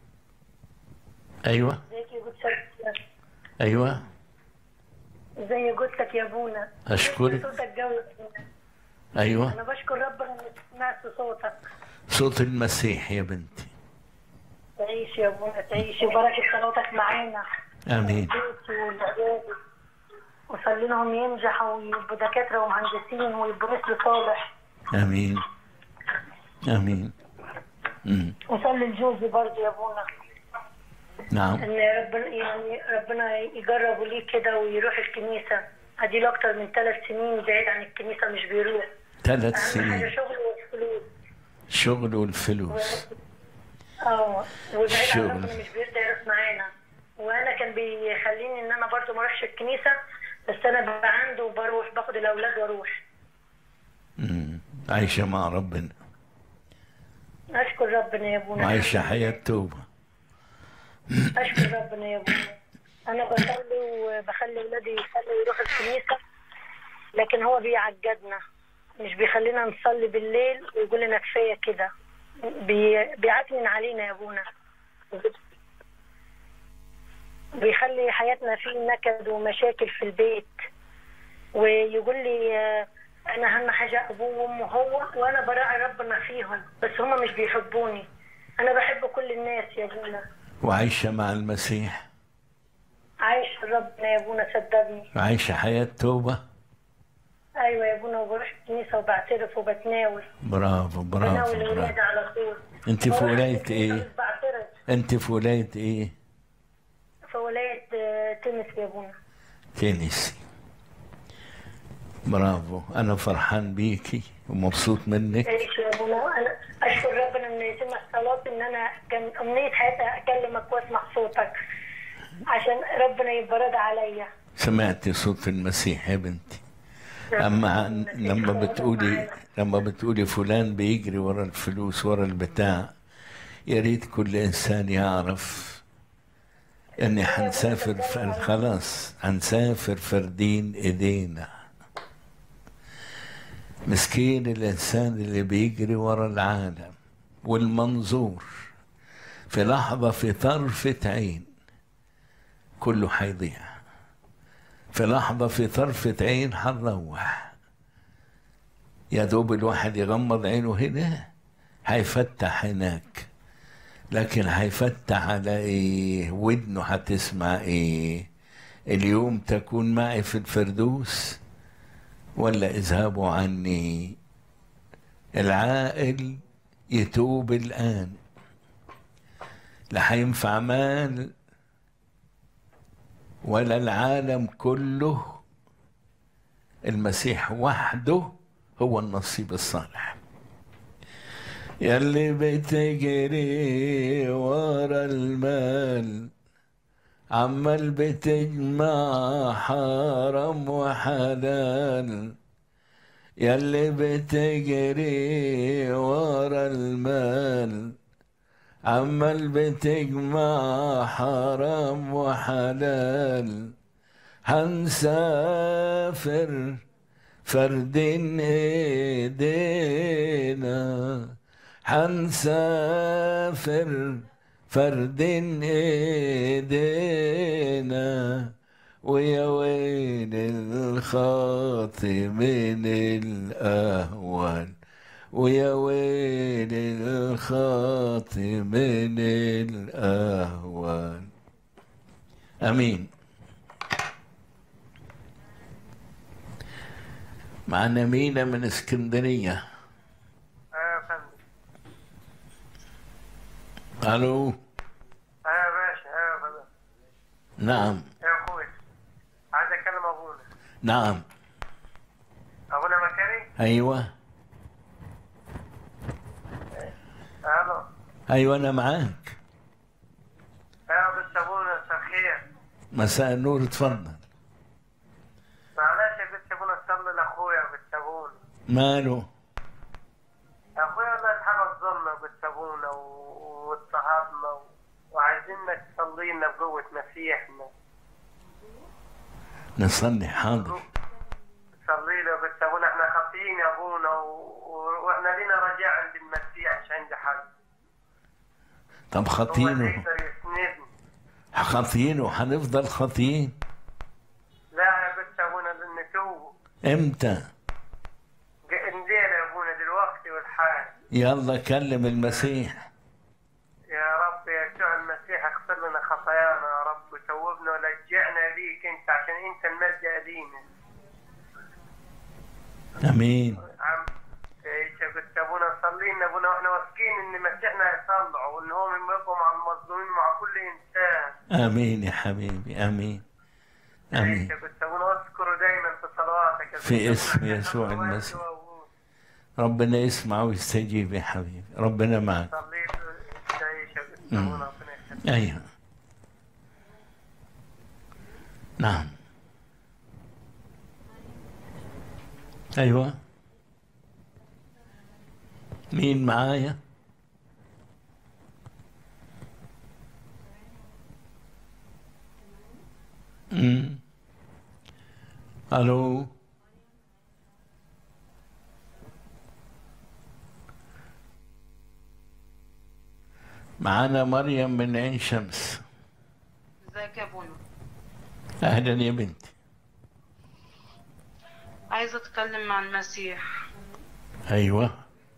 ايوه ازيك يا جوزك ايوه ازاي جوزك يا ابونا أشكرك. صوتك جوي ايوه انا بشكر ربنا اني سمعت صوتك صوت المسيح يا بنتي تعيش يا ابونا تعيش وبركه صلاتك معانا امين بيتي والعيال وصلي لهم ينجحوا ويبقوا دكاتره ومهندسين ويبقوا مثل صالح امين امين مم. وصلي لجوزي برضه يا ابونا نعم ان ربنا يعني ربنا يجربوا ليه كده ويروح الكنيسه اديله اكتر من ثلاث سنين بعيد عن الكنيسه مش بيروح ثلاث اهم حاجه سنين شغل والفلوس شغل والفلوس اه وبعيد عن شغل. ربنا مش بيرضى يروح معانا وانا كان بيخليني ان انا برضه ما اروحش الكنيسه بس انا ببقى عنده وبروح باخد الاولاد واروح مم. عايشة مع ربنا اشكر ربنا يا ابونا وعايشة حياة توبة اشكر ربنا يا ابونا انا بصلي وبخلي اولادي يصلوا يروحوا الكنيسه لكن هو بيعجدنا مش بيخلينا نصلي بالليل ويقول لنا كفايه كده بي... بيعتمن علينا يا ابونا بيخلي حياتنا فيه نكد ومشاكل في البيت ويقول لي آه، انا اهم حاجه ابوه وامه هو وانا براعي ربنا فيهم بس هم مش بيحبوني انا بحب كل الناس يا ابونا وعايشة مع المسيح عايش ربنا يا ابونا صدقني وعايشة حياة توبة ايوه يا ابونا وبروح الكنيسه وبعترف وبتناول برافو برافو بناول برافو اولادي على طول انت في بروح ولاية الكنيسة ايه؟ مش بعترف انت في ولاية ايه؟ في ولايه آه، تونس يا ابونا تينيسي برافو انا فرحان بيكي ومبسوط منك عيش يا ابونا انا اشكر ربنا انه يسمع صلاتي ان انا كان امنيه حياتي اكلمك واسمع صوتك عشان ربنا يبقى راضي عليا سمعتي صوت المسيح يا بنتي اما عن لما بتقولي لما بتقولي فلان بيجري ورا الفلوس ورا البتاع يا ريت كل انسان يعرف اني هنسافر ف- خلاص هنسافر فردين ايدينا مسكين الانسان اللي بيجري ورا العالم والمنظور في لحظة في طرفة عين كله هيضيع في لحظة في طرفة عين هنروح يا دوب الواحد يغمض عينه هنا هيفتح هناك لكن هيفتح على ايه ودنه هتسمع ايه اليوم تكون معي في الفردوس ولا اذهبوا عني العاقل يتوب الآن لا هينفع مال ولا العالم كله المسيح وحده هو النصيب الصالح يلي بتجري ورا المال عمال بتجمع حرام وحلال يلي بتجري ورا المال عمال بتجمع حرام وحلال هنسافر فرد ايدينا حنسافر فرد ايدينا ويا ويل الخاطي من الأهوال ويا ويل الخاطي من الأهوال أمين معنا مينا من اسكندرية ايوه يا فندم ألو ايوه يا باشا ايوه يا فندم نعم يا اخوي عايز اكلم ابونا نعم ابونا مكاني أيوة الو أيوة أنا معاك ايوه بس ابونا مساء الخير مساء النور اتفضل معلش يا بنت ابونا صلي لاخويا يا بنت ابونا ماله اخويا والله اتحرق ظلمنا يا بنت ابونا و- واضطهدنا و- وعايزينك تصلي لنا بقوة مسيحنا نصلي حاضر صلي له يا بنت ابونا احنا خاطئين يا ابونا و- و- واحنا لينا رجاء عند المسيح مش عند حد طب هو اللي خاطينه يقدر يسندنا خاطينه هنفضل خاطيين لا يا بنت ابونا نتوب امتى الليلة يا ابونا دلوقتي والحال يلا كلم المسيح يا رب يا يسوع المسيح اغفر لنا خطايانا يا رب وتوبنا ولجعنا ليك انت عشان انت الملجا لينا امين عم ايش قلت ابونا صلي لنا ابونا واحنا واثقين ان مسيحنا يطلع وان هو يبقوا مع المظلومين مع كل انسان امين يا حبيبي امين امين ايش قلت ابونا واذكره دايما في صلواتك يا في قلت اسم أبونا، يسوع عشان المسيح. والده وأبوه. ربنا يسمع ويستجيب يا حبيبي ربنا معك صلي له ايش قلت مم. ابونا ربنا يخليك ايوه نعم ايوه مين معايا امم الو معانا مريم من عين شمس ازيك يا ابونا اهلا يا بنتي عايزه اتكلم مع المسيح ايوه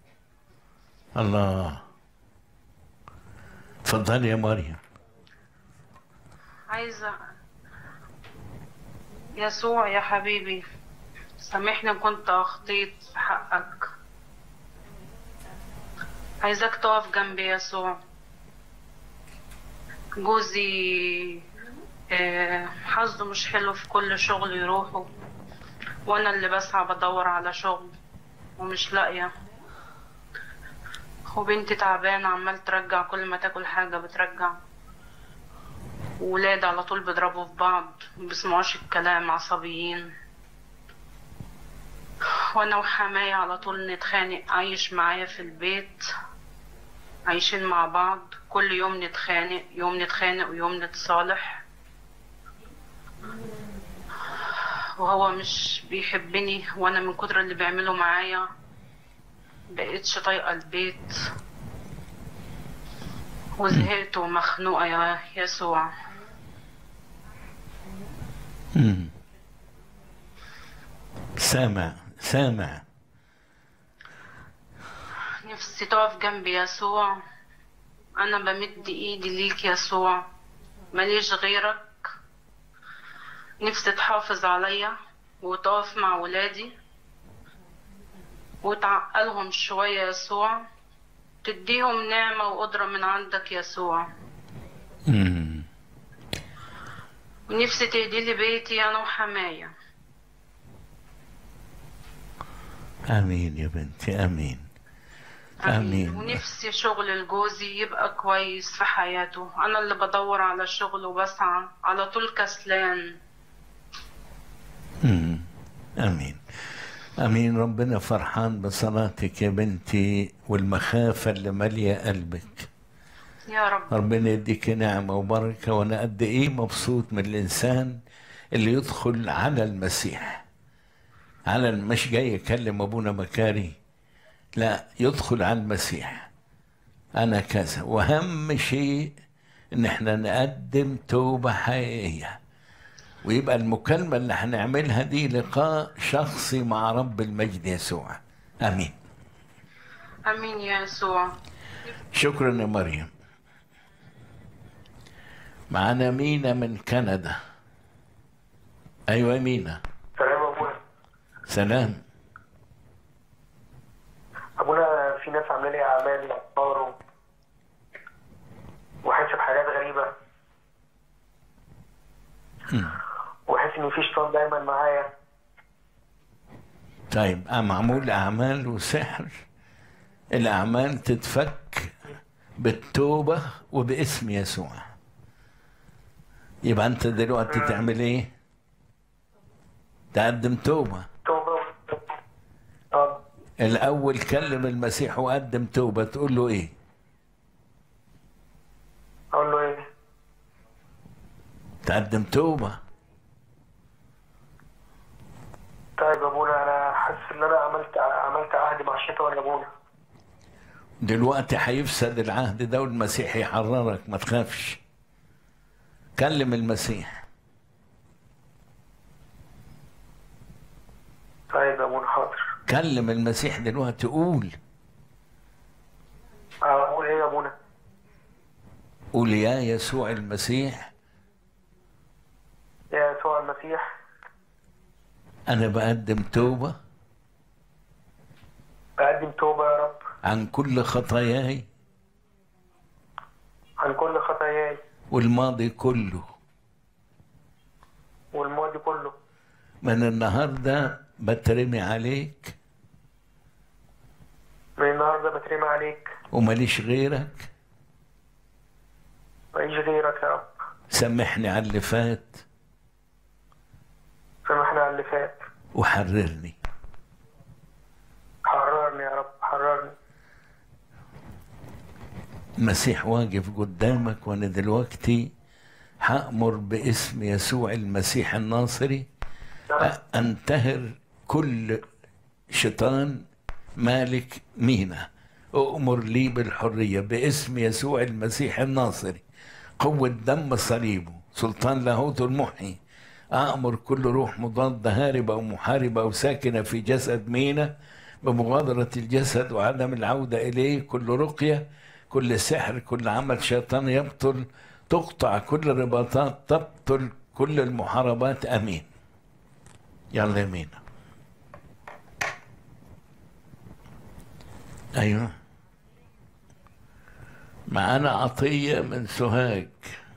الله اتفضلي يا مريم عايزه يسوع يا حبيبي سامحني إن كنت اخطيت في حقك عايزاك تقف جنبي يسوع جوزي آه، حظه مش حلو في كل شغل يروحه وانا اللي بسعى بدور على شغل ومش لاقيه وبنتي تعبانة عمال ترجع كل ما تاكل حاجة بترجع وولاد على طول بيضربوا في بعض مبيسمعوش الكلام عصبيين وانا وحماية على طول نتخانق عايش معايا في البيت عايشين مع بعض كل يوم نتخانق يوم نتخانق ويوم نتصالح وهو مش بيحبني وانا من كتر اللي بيعمله معايا بقيتش طايقة البيت وزهقت ومخنوقة يا يسوع مم. سامع سامع نفسي تقف جنبي يسوع أنا بمد إيدي ليك يسوع ماليش غيرك نفسي تحافظ عليا وتقف مع ولادي وتعقلهم شوية يسوع تديهم نعمة وقدرة من عندك يسوع مم. ونفسي تهدي لي بيتي أنا وحماية امين يا بنتي امين امين ونفسي شغل لجوزي يبقى كويس في حياته أنا اللي بدور على شغل وبسعى على طول كسلان مم. امين امين ربنا فرحان بصلاتك يا بنتي والمخافه اللي ماليه قلبك يا رب ربنا يديك نعمه وبركه وانا قد ايه مبسوط من الانسان اللي يدخل على المسيح على مش جاي يكلم ابونا مكاري لا يدخل على المسيح انا كذا واهم شيء ان احنا نقدم توبه حقيقيه ويبقى المكالمه اللي هنعملها دي لقاء شخصي مع رب المجد يسوع امين امين يا يسوع شكرا يا مريم معنا مينا من كندا ايوه مينا سلام ابونا سلام ابونا في ناس عامله لي اعمال افكار و- وحاسس بحاجات غريبه وحاسس ان في شيطان دايما معايا طيب آه، معمول اعمال وسحر الاعمال تتفك بالتوبه وباسم يسوع يبقى انت دلوقتي تعمل ايه تقدم توبه توبه اه الاول كلم المسيح وقدم توبه تقول له ايه اقول له ايه تقدم توبه طيب يا ابونا انا حاسس ان انا عملت عملت عهد مع الشيطان يا ابونا دلوقتي هيفسد العهد ده والمسيح يحررك ما تخافش كلم المسيح طيب يا ابونا حاضر كلم المسيح دلوقتي قول اقول ايه يا ابونا قول يا يسوع المسيح يا يسوع المسيح انا بقدم توبه بقدم توبه يا رب عن كل خطاياي عن كل خطاياي والماضي كله والماضي كله من النهارده بترمي عليك من النهارده بترمي عليك وماليش غيرك ماليش غيرك يا رب سامحني على اللي فات سامحني على اللي فات وحررني حررني يا رب حررني المسيح واقف قدامك وانا دلوقتي هأمر باسم يسوع المسيح الناصري أ- انتهر كل شيطان مالك مينا أؤمر لي بالحرية باسم يسوع المسيح الناصري قوة دم صليبه سلطان لاهوت المحيي أأمر كل روح مضادة هاربة أو محاربة أو ساكنة في جسد مينا بمغادرة الجسد وعدم العودة إليه كل رقية كل سحر كل عمل شيطان يبطل تقطع كل الرباطات تبطل كل المحاربات أمين يلا يا مينا أيوه معانا عطية من سوهاج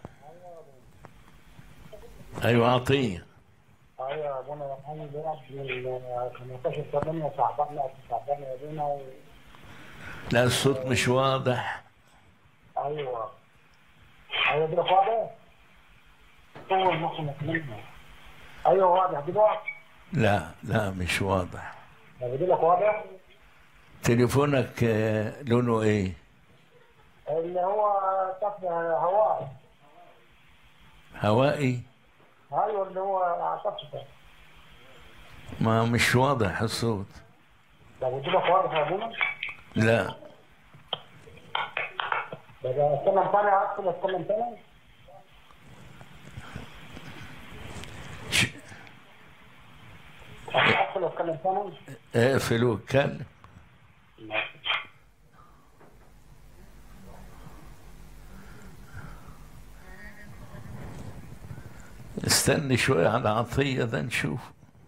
أيوه عطية ايوه يا ابونا الحمد لله من 15 8 تعبان لا تعبان يا ابونا و... لا الصوت مش واضح ايوه ايوه دي واضح هو المخ منها ايوه واضح دلوقتي لا لا مش واضح بدي لك واضح تليفونك آه، لونه ايه اللي هو طفل هواء هوائي ايوه اللي هو طفل ما مش واضح الصوت لو بدي لك واضح يا ابونا لا بدي اتكلم ثاني ادخل اتكلم ثاني ادخل اتكلم ثاني اقفل واتكلم استني شوية على عطية ده نشوف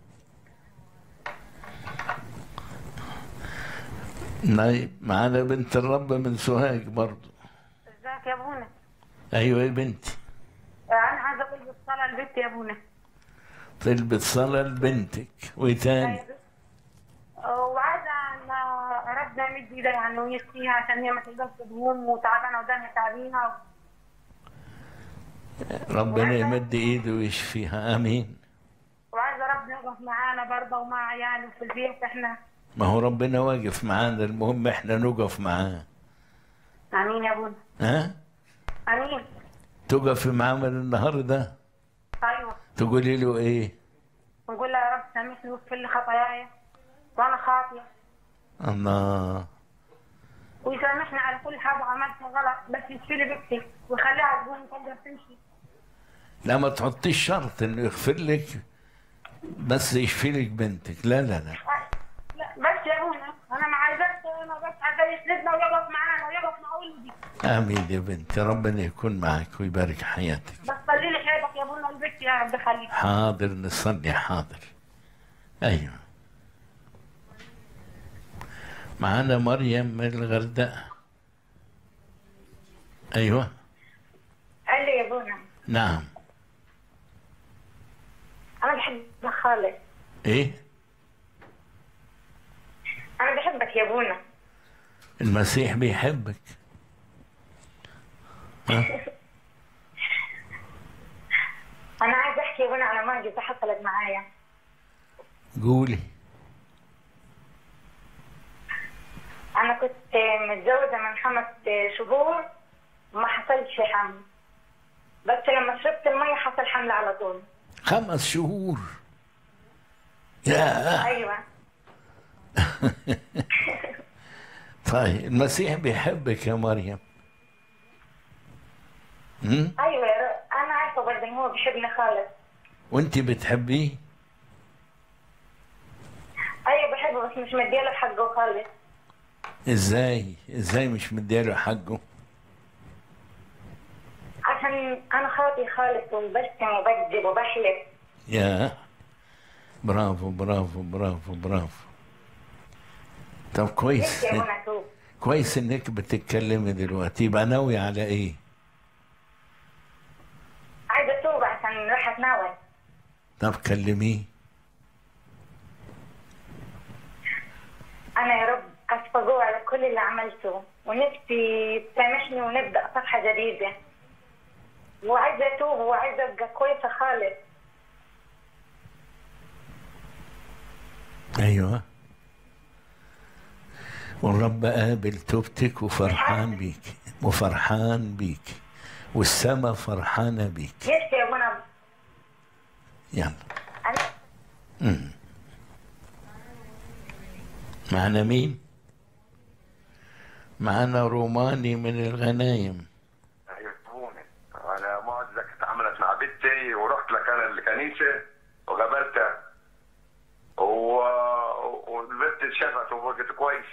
طيب معانا بنت الرب من سوهاج برضو ازيك يا ابونا ايوه يا بنتي انا عايزه اقول بالصلاه البيت يا ابونا طلبت صلاة لبنتك وايه تاني وعايزه ان ربنا يمد ايده يعني ويشفيها عشان هي ما تقدرش تقوم وتعبانه ودانها تعبينه ربنا يمد ايده ويشفيها امين وعايزه ربنا يقف معانا برضه ومع عيالي في البيت احنا ما هو ربنا واقف معانا المهم احنا نقف معاه امين يا ابونا ها امين تقفي معاه من النهارده ايوه تقولي له ايه ونقول له يا رب يسامحني ويغفر لي خطاياي وانا خاطيه الله ويسامحني على كل حاجه عملتها غلط بس يشفي لي بنتي ويخليها تقوم تقدر تمشي لا ما تحطيش شرط انه يغفر لك بس يشفي لك بنتك لا لا لا لا بس يا ابونا انا ما عايزاش انا بس عايزاه يسندنا ويقف معانا ويقف مع ولدي امين يا بنتي ربنا يكون معك ويبارك حياتك بس صلي لي حياتك يا ابونا البيت يا رب خليك حاضر نصلي حاضر ايوه معانا مريم من الغردقه ايوه قال لي يا ابونا نعم انا بحبك خالص ايه انا بحبك يا ابونا المسيح بيحبك ها انا عايز احكي يا ابونا على معجزه حصلت معايا قولي انا كنت متزوجه من خمس شهور وما حصلش حمل بس لما شربت الميه حصل حمل على طول خمس شهور يا ايوه طيب المسيح بيحبك يا مريم هم؟ ايوه يا رب انا عارفه برضه ان هو بيحبني خالص وانت بتحبيه ايوه بحبه بس مش مديله حقه خالص ازاي ازاي مش مديله حقه عشان انا خاطي خالص وبشتم وبكذب وبحلف يا برافو برافو برافو برافو طب كويس نفسي يا ابونا اتوب كويس انك بتتكلمي دلوقتي يبقى ناوي على ايه عايزه اتوب عشان راح اتناول طب كلميه انا يا رب اسفه جوه على كل اللي عملته ونفسي تسامحني ونبدا صفحه جديده وعايزه اتوب وعايزه ابقى كويسه خالص ايوه والرب قابل توبتك وفرحان بيك وفرحان بيك والسما فرحانة بيك نفسي يا ابونا يلا انا مم. معنا مين معنا روماني من الغنايم يفهموني انا معجزه كانت عملت مع بنتي ورحت لك انا الكنيسه وقابلتها و... والبنت اتشافت وبقت كويس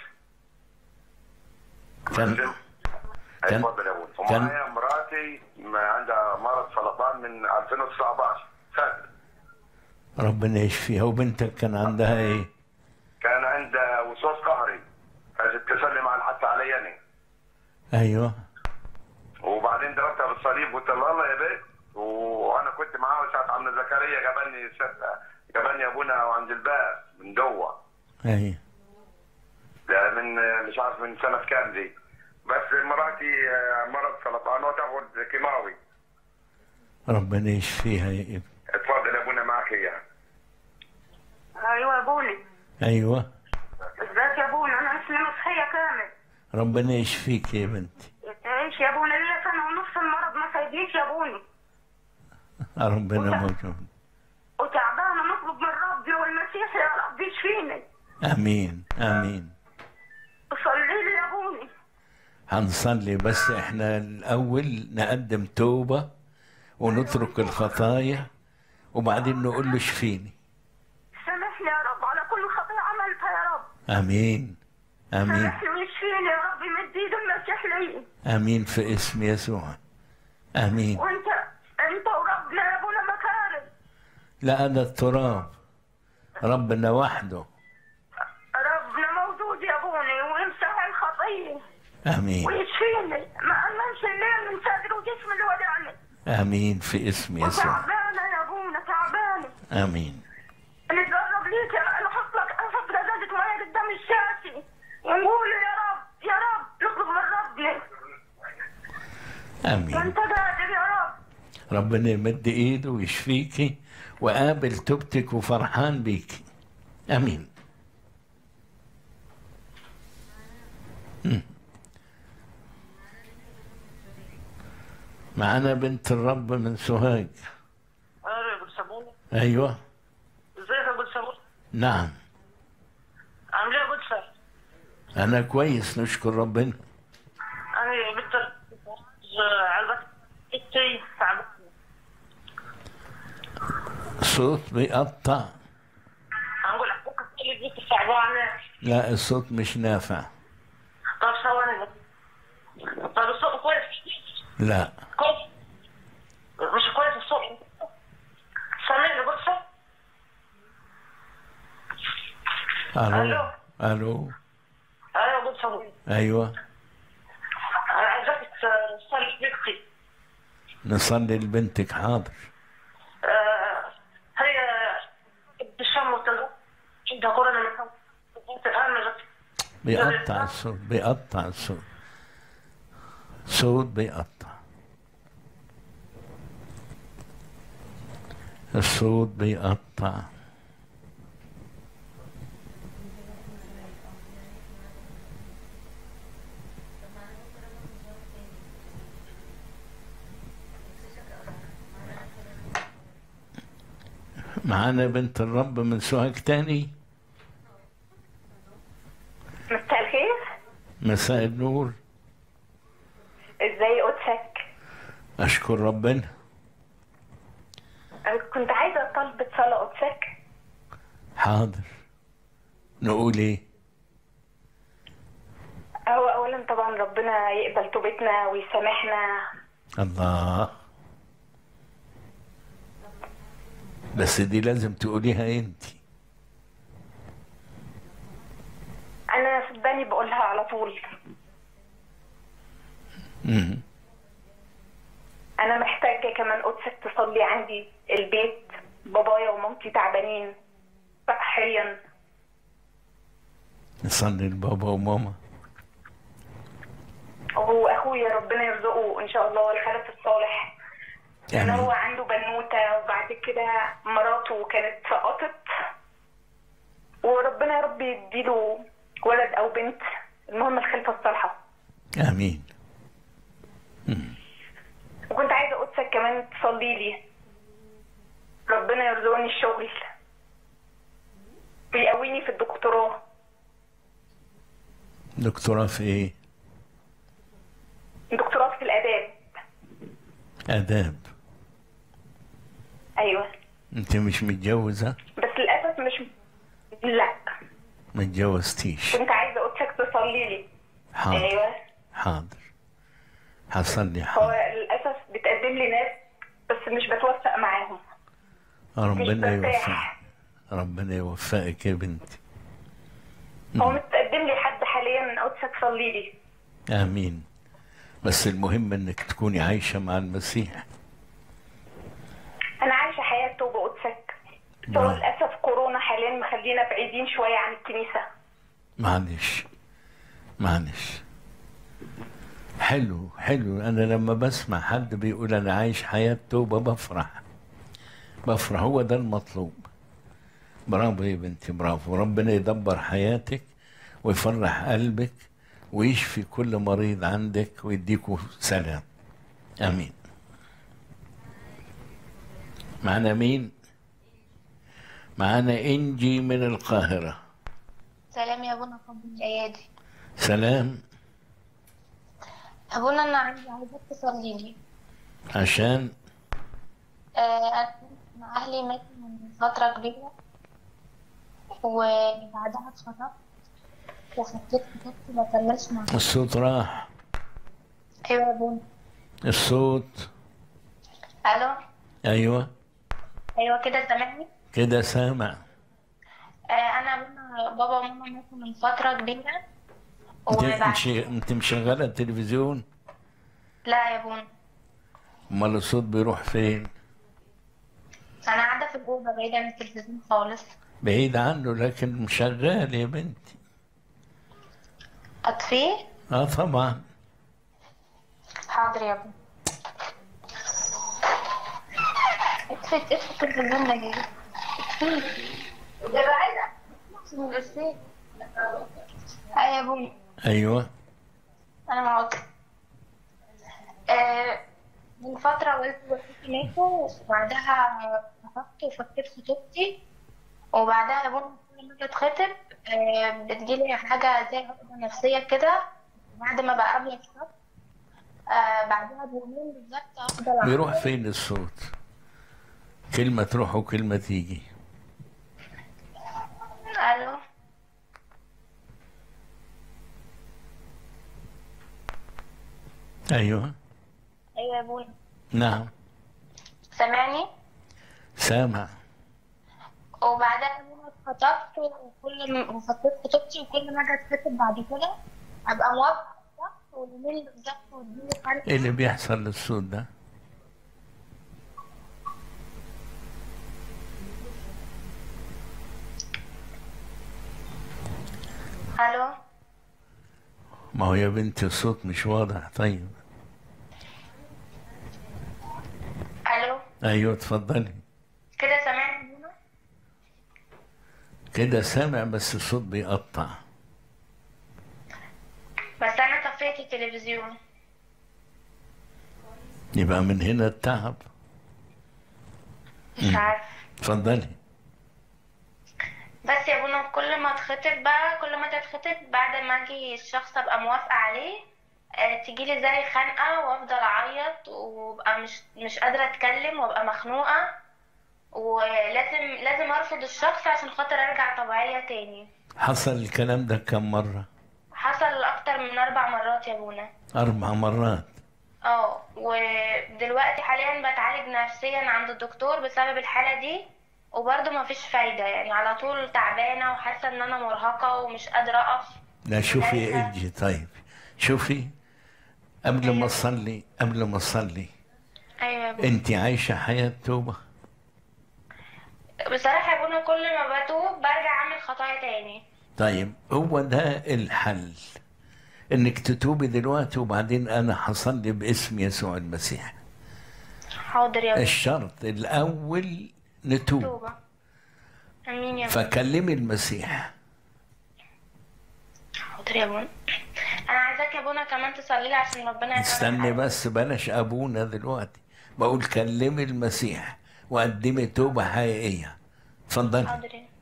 كان كان- اتفضل يا ابوي كان- ومعايا مراتي ما عندها مرض سرطان من 2019 سنه ربنا يشفيها وبنتك كان عندها ايه كان عندها وسواس قهري كانت تسلم على حتى علي انا ايوه وبعدين ضربتها بالصليب قلت لها الله يا بيت وانا كنت معاه ساعه عم زكريا جابني جابني ابونا عند الباب من جوه ايوه ده من مش عارف من سنه كام دي بس مراتي آه، مرض سرطان وتاخد كيماوي ربنا يشفيها يا ابن اتفضل يا ابونا معك اياها ايوه يا ابونا ايوه ازيك يا ابونا انا اسمي مسيحيه كامل ربنا يشفيك يا بنتي تعيش يا ابونا ليا سنه ونص المرض ما سايبنيش يا ابونا ربنا موجود وتعبانه نطلب من ربي والمسيح يا رب يشفيني امين امين صلي لي يا ابونا هنصلي بس احنا الاول نقدم توبه ونترك الخطايا وبعدين نقول له اشفيني سامحني يا رب على كل خطيئه عملتها يا رب امين امين سامحني ويشفيني يا رب مد ايد المسيح لي امين في اسم يسوع امين وانت انت وربنا يا ابونا مكارم لا انا التراب ربنا وحده ربنا موجود يا ابونا ويمسح الخطيه امين ويشفيني ما امنش الليل من صدري وجسمي اللي وجعني امين في اسم يسوع وتعبانه يا ابونا تعبانه امين نتقرب ليك يا انا احط لك احط ازازه ميه قدام الشاشي ونقول يا رب يا رب نطلب من ربنا امين انت قادر يا رب ربنا يمد ايده ويشفيكي وقابل توبتك وفرحان بيكي امين مم. معانا بنت الرب من سوهاج انا ابو سمونه ايوه ازيك يا ابو سمونه نعم عامل ايه يا قدسة؟ أنا كويس نشكر ربنا انا بنت عايزك انتي تعبانة صوت بيقطع هنقول لك اللي بنت تعبانة لا الصوت مش نافع طب ثواني بس طب الصوت كويس لا كويس مش كويس الصوت سامعني قدسة؟ ألو ألو ايوه قدسة أيوة انا عايزك تصلي بنتي نصلي لبنتك حاضر آه، هي بالشام والتلقى عندها كورونا من قبل. الان نجت بيقطع الصوت بيقطع الصوت صوت بيقطع الصوت بيقطع معانا بنت الرب من سوهاج تاني مساء الخير مساء النور ازاي قدسك أشكر ربنا أنا كنت عايزه طلبة صلاة قدسك حاضر نقول ايه هو اولا طبعا ربنا يقبل توبتنا ويسامحنا الله بس دي لازم تقوليها انت انا صدقني بقولها على طول مم. انا محتاجه كمان قدسك تصلي عندي البيت بابايا ومامتي تعبانين صحيا نصلي لبابا وماما واخويا ربنا يرزقه ان شاء الله الخلف الصالح ان هو آمين عنده بنوته وبعد كده مراته كانت سقطت وربنا يا رب يديله ولد او بنت المهم الخلفه الصالحه آمين وكنت عايزه قدسك كمان تصلي لي ربنا يرزقني الشغل ويقويني في الدكتوراه دكتوراه في ايه دكتوراه في الاداب آداب ايوه انت مش متجوزة بس للاسف مش لا ما اتجوزتيش كنت عايزه قدسك تصلي لي حاضر ايوه حاضر هصلي هو حاضر للاسف بتقدم لي ناس بس مش بتوفق معاهم ربنا مش برتاح. يوفقك ربنا يوفقك يا بنتي هو متقدم لي حد حاليا قدسك صلي لي آمين بس المهم انك تكوني عايشة مع المسيح انا عايشه حياه توبه قدسك بس هو برافو. للاسف كورونا حاليا مخلينا بعيدين شويه عن الكنيسه معلش معلش حلو حلو انا لما بسمع حد بيقول انا عايش حياة توبة بفرح بفرح هو ده المطلوب برافو يا بنتي برافو ربنا يدبر حياتك ويفرح قلبك ويشفي كل مريض عندك ويديكوا سلام امين معنا مين معنا انجي من القاهره سلام يا ابونا فضل الايادي سلام ابونا انا عندي عايزاك تصلي لي عشان آه انا كنت مع اهلي ماتوا من فتره كبيره وبعدها اتخرجت وفكيت خطوبتي ما كملش مع الصوت راح ايوه يا ابونا الصوت الو ايوه ايوه كده سامعني كده سامع آه انا ابونا بابا وماما ماتوا من فتره كبيره انت وبعد انت انت مشغله التلفزيون لا يا ابونا امال الصوت بيروح فين انا قاعده في الجوبه بعيده عن التلفزيون خالص بعيد عنه لكن مشغال يا بنتي اطفيه اه طبعا حاضر يا ابونا اطفي اطفي التلفزيون ده جاي بس ايه ايه يا ابونا ايوه انا معاك آه من فترة والدي ووالدتي ماتوا وبعدها خطبت وفكيت خطوبتي وبعدها ابونا كل ما اتخطب آه، بتجيلي حاجة زي عقدة نفسية كده بعد ما بقابل الشخص آه، بعدها بيومين بالظبط افضل أعيط. بيروح فين الصوت كلمة تروح وكلمة تيجي الو أيوه ايوه يا ابونا نعم سامعني سامع وبعدها ابونا اتخطبت وكل ما وفضلت خطوبتي وكل ما اجي اتخطب بعد كده ابقى موافقة على الشخص واليومين بالظبط واديني فرق إيه اللي بيحصل للصوت ده الو ما هو يا بنتي الصوت مش واضح طيب الو أيوه اتفضلي كده سامعني يا ابونا كده سامع بس الصوت بيقطع بس انا طفيت التلفزيون يبقى من هنا التعب مش عارف اتفضلي بس يا ابونا كل ما اتخطب بقى كل ما تتخطب بعد ما اجي الشخص ابقى موافقة عليه آه، تجيلي زي خنقة وافضل اعيط وابقى مش مش قادرة اتكلم وابقى مخنوقة ولازم لازم ارفض الشخص عشان خاطر ارجع طبيعية تاني حصل الكلام ده كم مرة حصل اكتر من اربع مرات يا ابونا أربع مرات اه ودلوقتي حاليا بتعالج نفسيا عند الدكتور بسبب الحالة دي وبرضه مفيش فايدة يعني على طول تعبانة وحاسة ان انا مرهقة ومش قادرة اقف لا شوفي اجي طيب شوفي قبل ما تصلي قبل ما تصلي ايوه يا ابونا انت عايشة حياة توبة بصراحة يا ابونا كل ما بتوب برجع اعمل خطايا تاني طيب هو ده الحل انك تتوبي دلوقتي وبعدين انا هصلي باسم يسوع المسيح حاضر يا ابونا الشرط الاول نتوب توبة امين يا ابونا فكلمي المسيح حاضر يا ابونا انا عايزاك يا ابونا كمان تصلي لي عشان ربنا يسامح استني بس بلاش ابونا دلوقتي بقول كلمي المسيح وقدمي توبة حقيقية اتفضلي حاضر يا-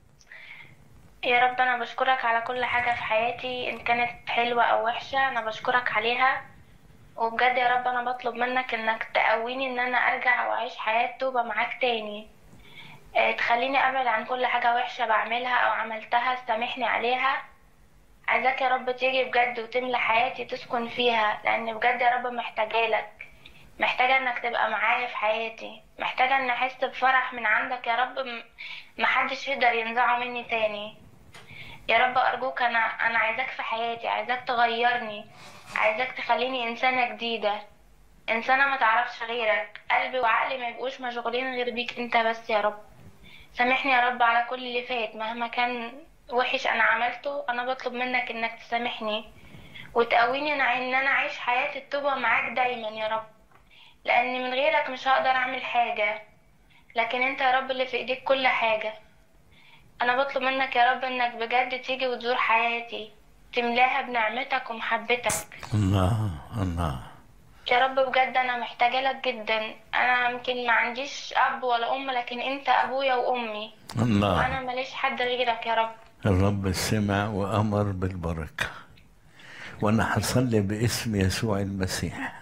يا رب انا بشكرك على كل حاجة في حياتي ان كانت حلوة او وحشة انا بشكرك عليها وبجد يا رب انا بطلب منك انك تقويني ان انا ارجع واعيش حياة توبة معاك تاني آه، تخليني ابعد عن كل حاجة وحشة بعملها او عملتها تسامحني عليها عايزاك يا رب تيجي بجد وتملى حياتي تسكن فيها لان بجد يا رب محتاجالك محتاجة انك تبقى معايا في حياتي محتاجة ان احس بفرح من عندك يا رب م- محدش يقدر ينزعه مني تاني يا رب ارجوك انا انا عايزاك في حياتي عايزاك تغيرني عايزاك تخليني انسانة جديدة انسانة ما تعرفش غيرك قلبي وعقلي ما يبقوش مشغولين غير بيك انت بس يا رب سامحني يا رب على كل اللي فات مهما كان وحش انا عملته انا بطلب منك انك تسامحني وتقويني انا ان انا اعيش حياة التوبة معاك دايما يا رب لان من غيرك مش هقدر اعمل حاجة لكن انت يا رب اللي في ايديك كل حاجة انا بطلب منك يا رب انك بجد تيجي وتزور حياتي تملاها بنعمتك ومحبتك الله الله يا رب بجد انا محتاجة لك جدا انا يمكن ما عنديش اب ولا ام لكن انت ابويا وامي الله وانا ماليش حد غيرك يا رب الرب سمع وأمر بالبركة وأنا هصلي باسم يسوع المسيح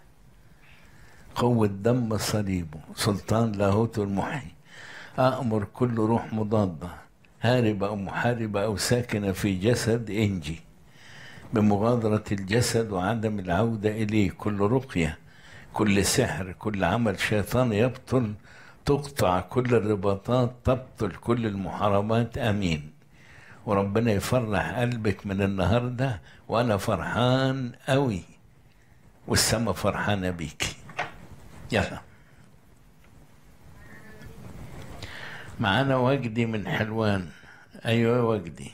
قوة دم صليبه سلطان لاهوت المحيي أأمر كل روح مضادة هاربة أو محاربة أو ساكنة في جسد إنجي بمغادرة الجسد وعدم العودة إليه كل رقية كل سحر كل عمل شيطان يبطل تقطع كل الرباطات تبطل كل المحاربات آمين وربنا يفرح قلبك من النهاردة وأنا فرحان قوي والسما فرحانة بيكي يلا معانا وجدي من حلوان أيوة وجدي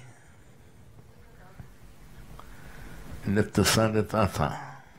الاتصال اتقطع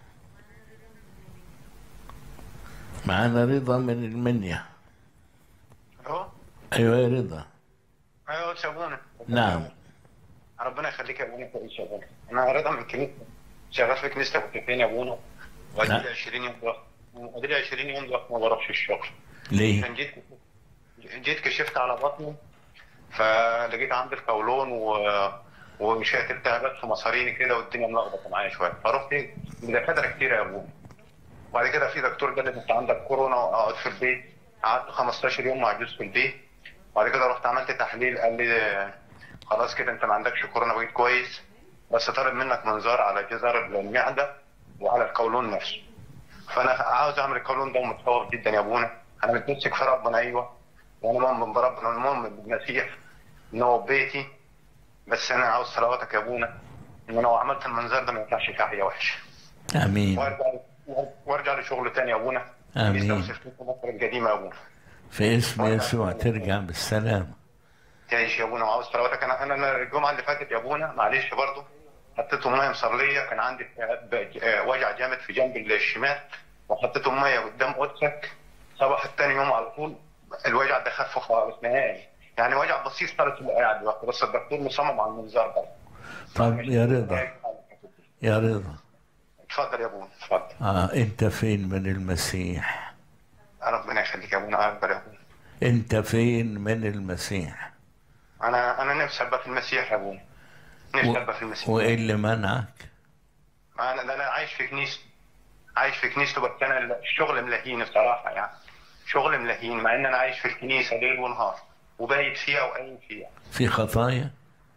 معانا رضا من المنيا الو أيوة يا رضا ايوه شابونا نعم ربنا يخليك يا ابونا كويس يا ابونا انا رضا من كنيسه شغال في كنيستك وكفين يا ابونا وادي نعم. لي 20 يوم ضغط وادي لي 20 يوم ضغط ما بروحش الشغل ليه؟ عشان جيت جيت كشفت على بطني فلقيت عندي القولون و... وشويه التهابات في مصاريني كده والدنيا ملخبطه معايا شويه فرحت لدكاتره كتير يا ابونا وبعد كده في دكتور قال لي انت عندك كورونا واقعد في البيت قعدت 15 يوم معجوز في البيت وبعد كده رحت عملت تحليل قال لي خلاص كده انت ما عندكش كورونا بقيت كويس بس طالب منك منظار على جزر المعده وعلى القولون نفسه فانا عاوز اعمل القولون ده ومتخوف جدا يا ابونا انا متمسك في ربنا ايوه وانا مؤمن بربنا المؤمن بالمسيح ان هو بيتي بس انا عاوز صلواتك يا ابونا ان انا لو عملت المنظار ده ما يطلعش كحيه وحشه امين وارجع وارجع لشغل تاني يا ابونا آمين. يستوصف في مصر القديمه يا ابونا في اسم يسوع ترجع بالسلامة تعيش يا ابونا وعاوز صلواتك انا انا أنا الجمعه اللي فاتت يا ابونا معلش برضو حطيته ميه مصليه كان عندي التهاب- آه، وجع جامد في جنب الشمال وحطيته ميه قدام قدسك صباح التاني يوم على طول الوجع ده خف خالص نهائي يعني وجع بسيط خالص اللي قاعد دلوقتي بس الدكتور مصمم على المنظار ده طب يا رضا يا رضا اتفضل يا ابونا اتفضل آه انت فين من المسيح ربنا يخليك يا ابونا اكبر يا ابونا انت فين من المسيح انا انا نفسي ابقى في المسيح يا ابونا نفسي ابقى في المسيح وايه اللي منعك انا ده انا عايش في كنيسه عايش في كنيسته بس انا الشغل ملهيني بصراحه يعني شغل ملهيني مع ان انا عايش في الكنيسه ليل ونهار وبايت فيها وقايم فيها في خطايا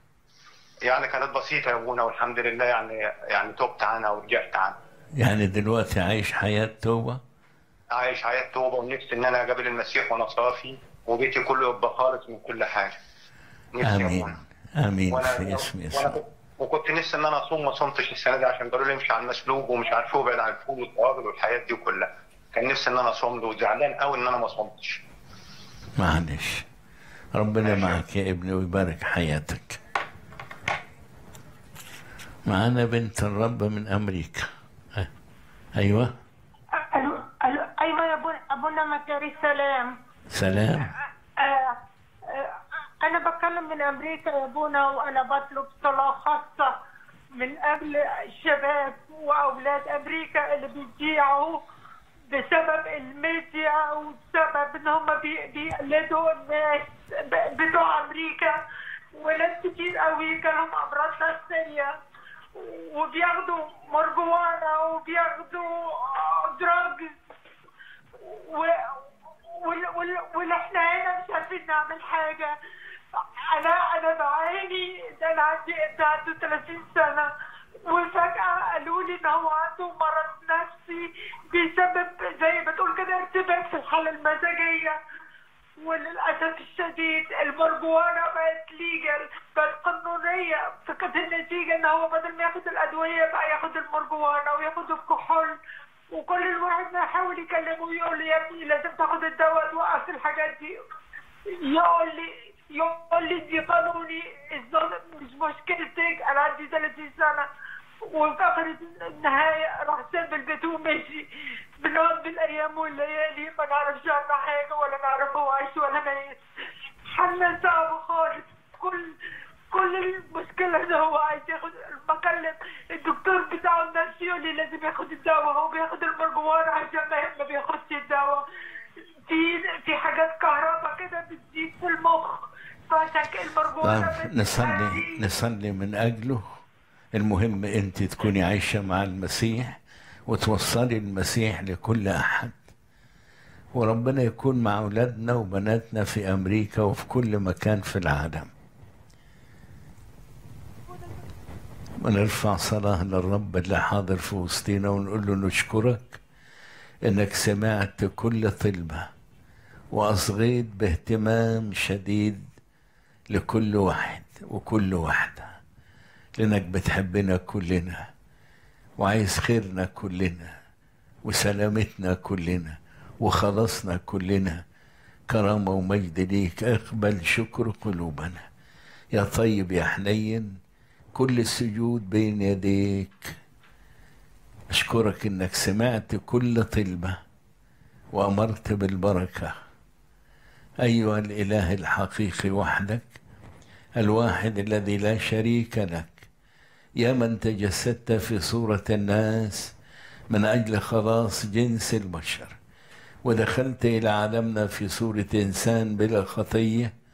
يعني كانت بسيطه يا ابونا والحمد لله يعني يعني تبت عنها ورجعت عنها يعني دلوقتي عايش حياة توبة عايش حياه توبه ونفسي ان انا اقابل المسيح وانا صافي وبيتي كله يبقى خالص من كل حاجه نفسي يا امين ابونا امين وأنا- في اسم وأنا يسوع كنت- وكنت نفسي ان انا اصوم ما صمتش السنه دي عشان قالوا لي امشي على المسلوب ومش عارف ايه وابعد عن الفول والطواجن والحاجات دي كلها كان نفسي ان انا اصوم له وزعلان قوي ان انا ما صمتش معلش ربنا معك يا ابني ويبارك حياتك معانا بنت الرب من امريكا أه. ايوه الو الو ايوه يا ابونا ابونا مكاري سلام سلام آه آه انا بتكلم من امريكا يا ابونا وانا بطلب صلاه خاصه من اجل الشباب واولاد امريكا اللي بيضيعوا بسبب الميديا وبسبب ان هم بي- بيقلدوا الناس ب- بتوع امريكا وناس كتير قوي كانوا امراض نفسيه وبياخدوا مرجوانا وبياخدوا دراجز واللي احنا هنا مش عارفين نعمل حاجه انا انا بعاني ده انا عندي ابن عنده 30 سنه وفجأة قالوا لي إن هو عنده مرض نفسي بيسبب زي ما تقول كده ارتباك في الحالة المزاجية وللأسف الشديد المرجوانا بقت ليجل بقت قانونية فكانت النتيجة إن هو بدل ما ياخد الأدوية بقى ياخد المرجوانا وياخد الكحول وكل الواحد ما يحاول يكلمه ويقول لي يا ابني لازم تاخد الدواء توقف الحاجات دي يقول لي يقول لي دي قانوني الظلم مش مشكلتك انا عندي 30 سنه وفي اخر النهايه راح ساب البيت ومشي بنقعد بالايام والليالي ما نعرفش عنه حاجه ولا نعرف هو عايش ولا ميت حالنا صعب خالص كل كل المشكلة ان هو عايز ياخد بكلم الدكتور بتاعه النفسي يقول لي لازم ياخد الدواء هو بياخد المرجوان عشان ما ما بياخدش الدواء في في حاجات كهرباء كده بتزيد في المخ فعشان كده المرجوان طيب نصلي نصلي من أجله المهم أنت تكوني عايشة مع المسيح وتوصلي المسيح لكل أحد وربنا يكون مع أولادنا وبناتنا في أمريكا وفي كل مكان في العالم ونرفع صلاة للرب اللي حاضر في وسطينا ونقول له نشكرك إنك سمعت كل طلبة وأصغيت باهتمام شديد لكل واحد وكل واحدة لأنك بتحبنا كلنا وعايز خيرنا كلنا وسلامتنا كلنا وخلاصنا كلنا كرامة ومجد ليك اقبل شكر قلوبنا يا طيب يا حنين كل السجود بين يديك أشكرك إنك سمعت كل طلبة وأمرت بالبركة أيها الإله الحقيقي وحدك الواحد الذي لا شريك لك يا من تجسدت في صورة الناس من أجل خلاص جنس البشر ودخلت إلى عالمنا في صورة إنسان بلا خطية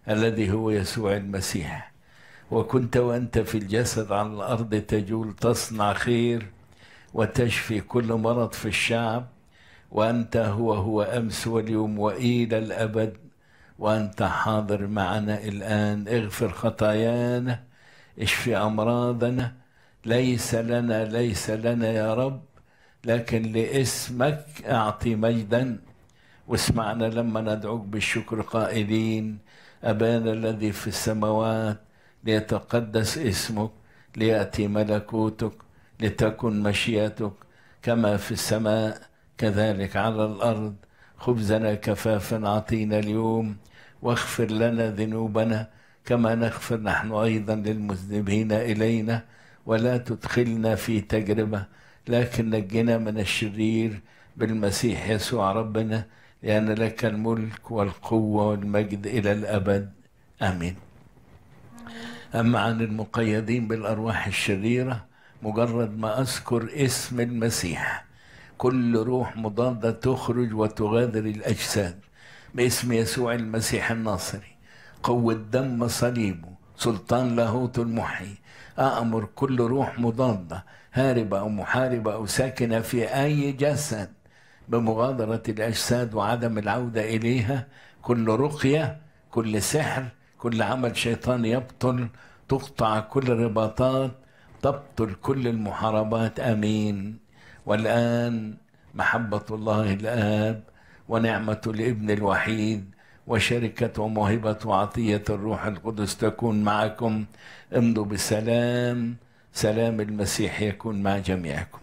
الذي هو يسوع المسيح وكنت وأنت في الجسد على الأرض تجول تصنع خير وتشفي كل مرض في الشعب وأنت هو هو أمس واليوم وإلى الأبد وأنت حاضر معنا الآن اغفر خطايانا اشفي أمراضنا ليس لنا ليس لنا يا رب لكن لاسمك أعطي مجدا واسمعنا لما ندعوك بالشكر قائلين أبانا الذي في السماوات ليتقدس اسمك ليأتي ملكوتك لتكن مشيئتك كما في السماء كذلك على الأرض خبزنا كفافا أعطينا اليوم واغفر لنا ذنوبنا كما نغفر نحن أيضا للمذنبين إلينا ولا تدخلنا في تجربة لكن نجنا من الشرير بالمسيح يسوع ربنا لأن لك الملك والقوة والمجد إلى الأبد آمين أما عن المقيدين بالأرواح الشريرة مجرد ما أذكر اسم المسيح كل روح مضادة تخرج وتغادر الأجساد باسم يسوع المسيح الناصري قوة دم صليبه سلطان لاهوت المحيي أأمر كل روح مضادة هاربة أو محاربة أو ساكنة في أي جسد بمغادرة الأجساد وعدم العودة إليها كل رقية كل سحر كل عمل شيطان يبطل تقطع كل الرباطات تبطل كل المحاربات امين والان محبه الله الاب ونعمه الابن الوحيد وشركه وموهبه وعطيه الروح القدس تكون معكم امضوا بسلام سلام المسيح يكون مع جميعكم